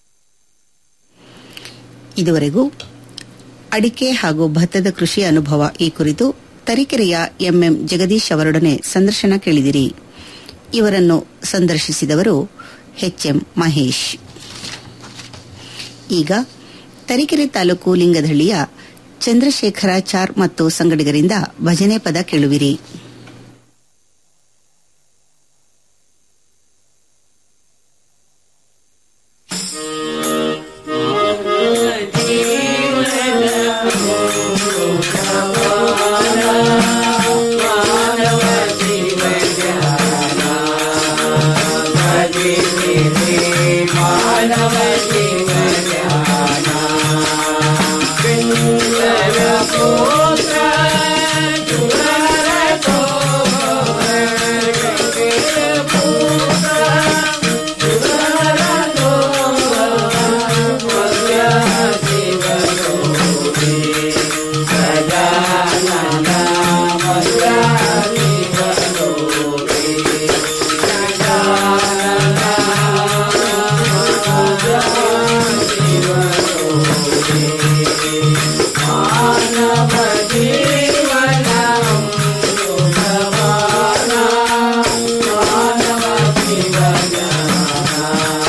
ಇದುವರೆಗೂ ಅಡಿಕೆ ಹಾಗೂ ಭತ್ತದ ಕೃಷಿ ಅನುಭವ ಈ ಕುರಿತು ತರೀಕೆರೆಯ ಎಂಎಂ ಜಗದೀಶ್ ಅವರೊಡನೆ ಸಂದರ್ಶನ ಕೇಳಿದಿರಿ ಇವರನ್ನು ಸಂದರ್ಶಿಸಿದವರು ಎಚ್ಎಂ ಮಹೇಶ್ ಈಗ ತರೀಕೆರೆ ತಾಲೂಕು ಲಿಂಗದಹಳ್ಳಿಯ ಚಂದ್ರಶೇಖರಾಚಾರ್ ಮತ್ತು ಸಂಗಡಿಗರಿಂದ ಭಜನೆ ಪದ ಕೇಳುವಿರಿ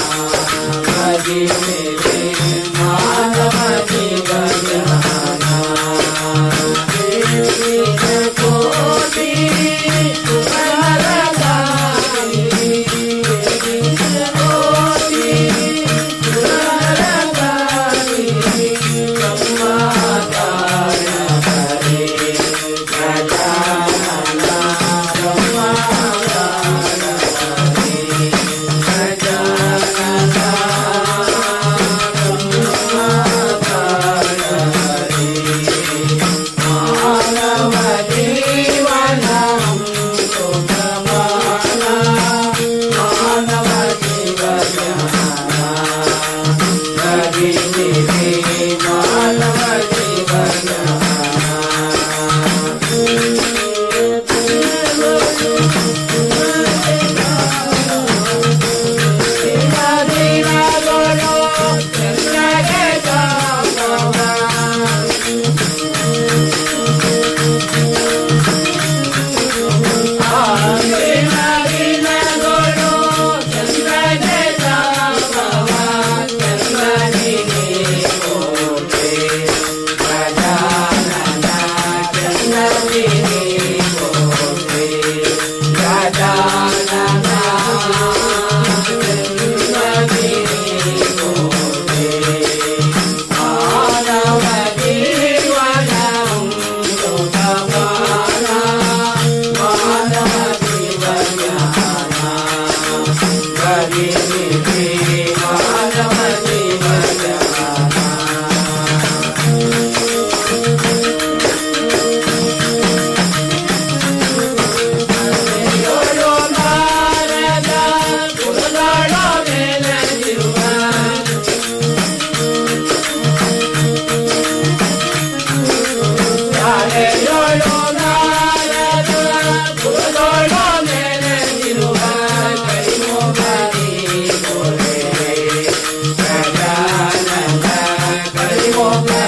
ಮಾನವ ಜೀವನ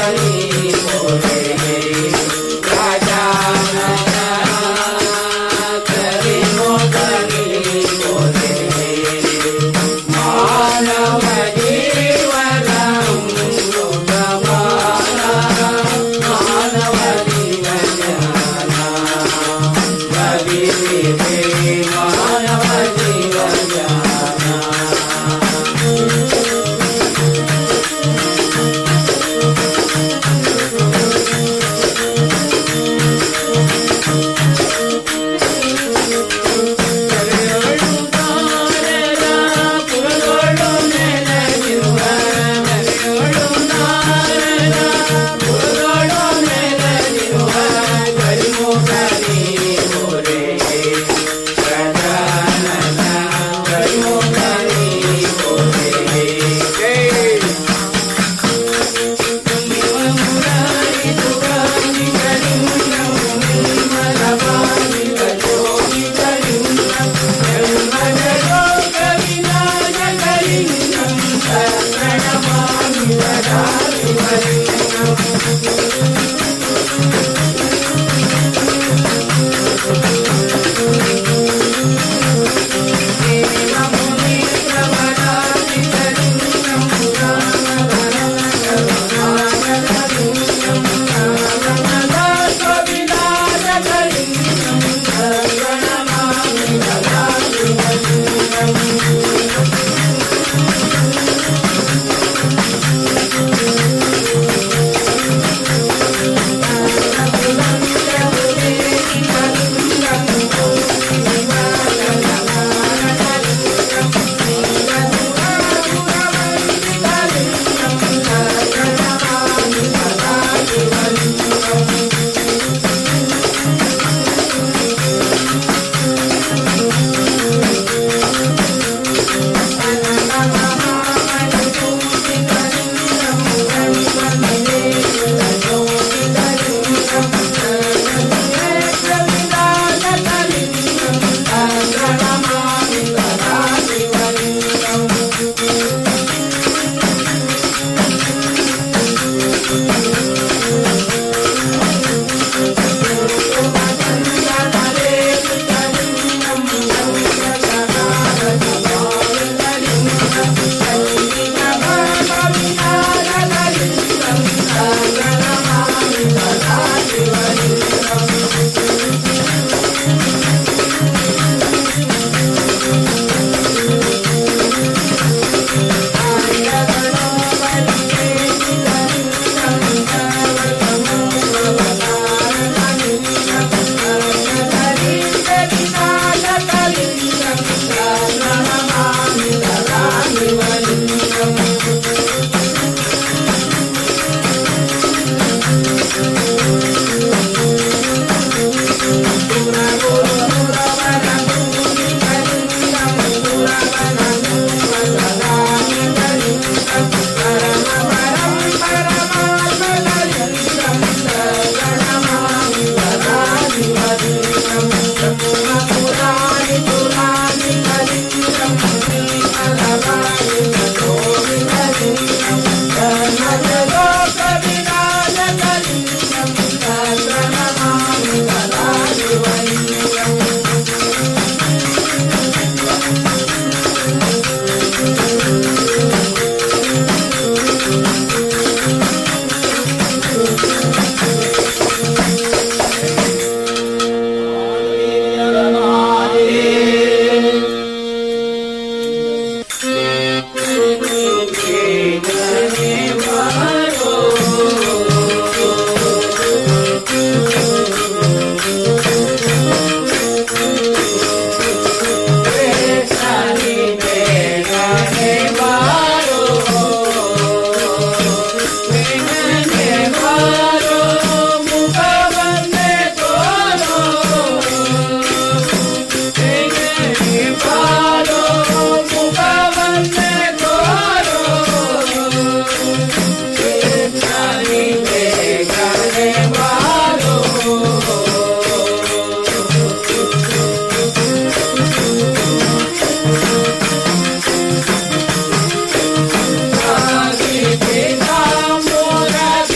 Thank you.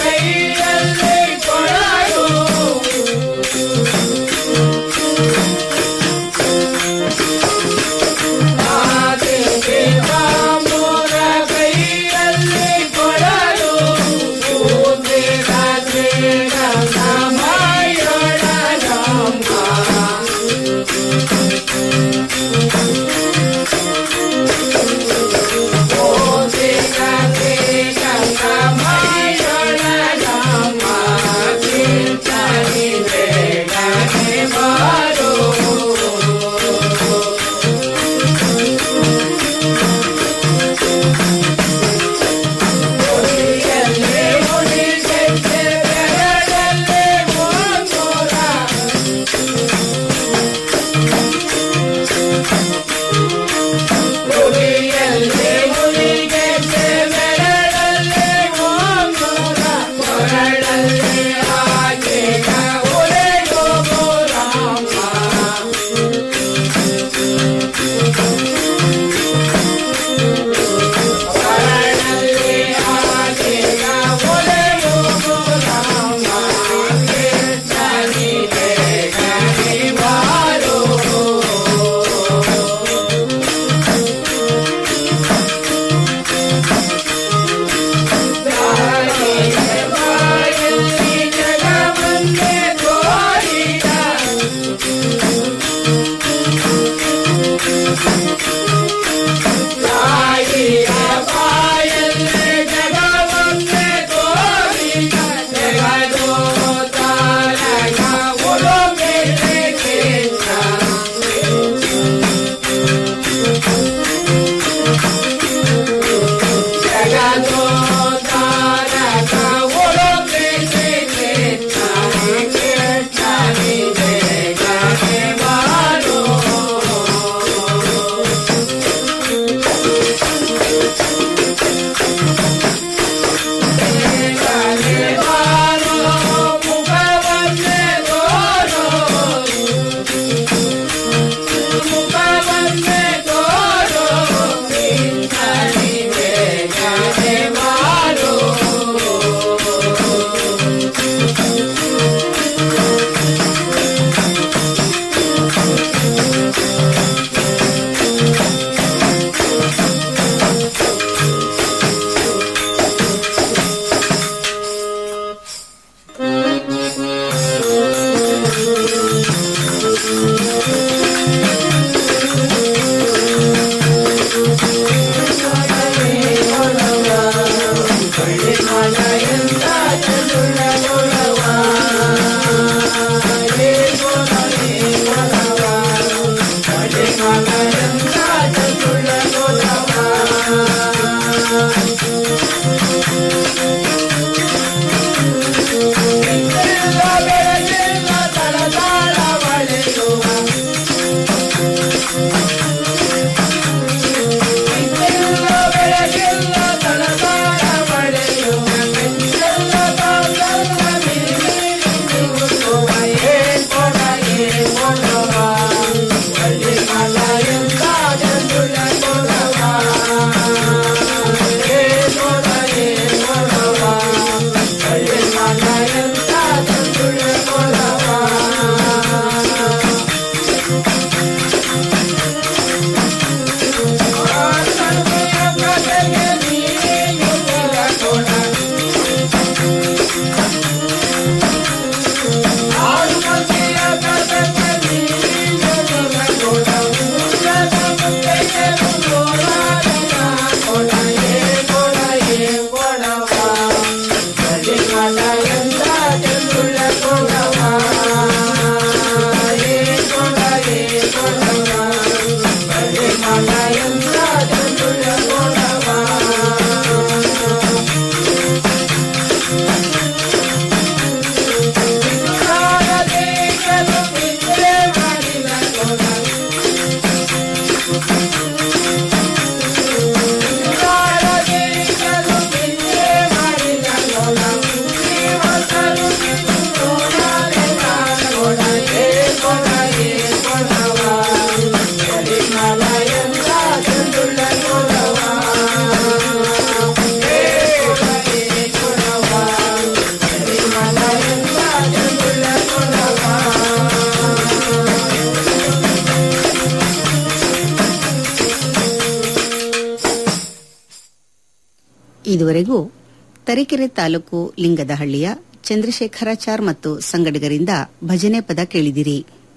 ಇದುವರೆಗೂ ತರೀಕೆರೆ ತಾಲೂಕು ಲಿಂಗದಹಳ್ಳಿಯ ಚಂದ್ರಶೇಖರಾಚಾರ್ ಮತ್ತು ಸಂಗಡಿಗರಿಂದ ಭಜನೆ ಪದ ಕೇಳಿದಿರಿ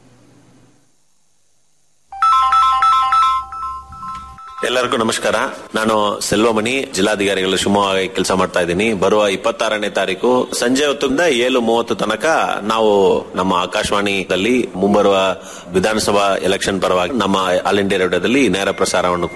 ಎಲ್ಲರಿಗೂ ನಮಸ್ಕಾರ ನಾನು ಸೆಲ್ವಮಣಿ ಜಿಲ್ಲಾಧಿಕಾರಿಗಳು ಶಿವಮೊಗ್ಗ ಕೆಲಸ ಮಾಡ್ತಾ ಇದ್ದೀನಿ ಬರುವ ಇಪ್ಪತ್ತಾರನೇ ತಾರೀಕು ಸಂಜೆ ಹೊತ್ತಿಂದ ಏಳು ಮೂವತ್ತು ತನಕ ನಾವು ನಮ್ಮ ಆಕಾಶವಾಣಿಯಲ್ಲಿ ಮುಂಬರುವ ವಿಧಾನಸಭಾ ಎಲೆಕ್ಷನ್ ಪರವಾಗಿ ನಮ್ಮ ಆಲ್ ಇಂಡಿಯಾ ರೇಡಿಯೋದಲ್ಲಿ ನೇರ ಪ್ರಸಾರವನ್ನು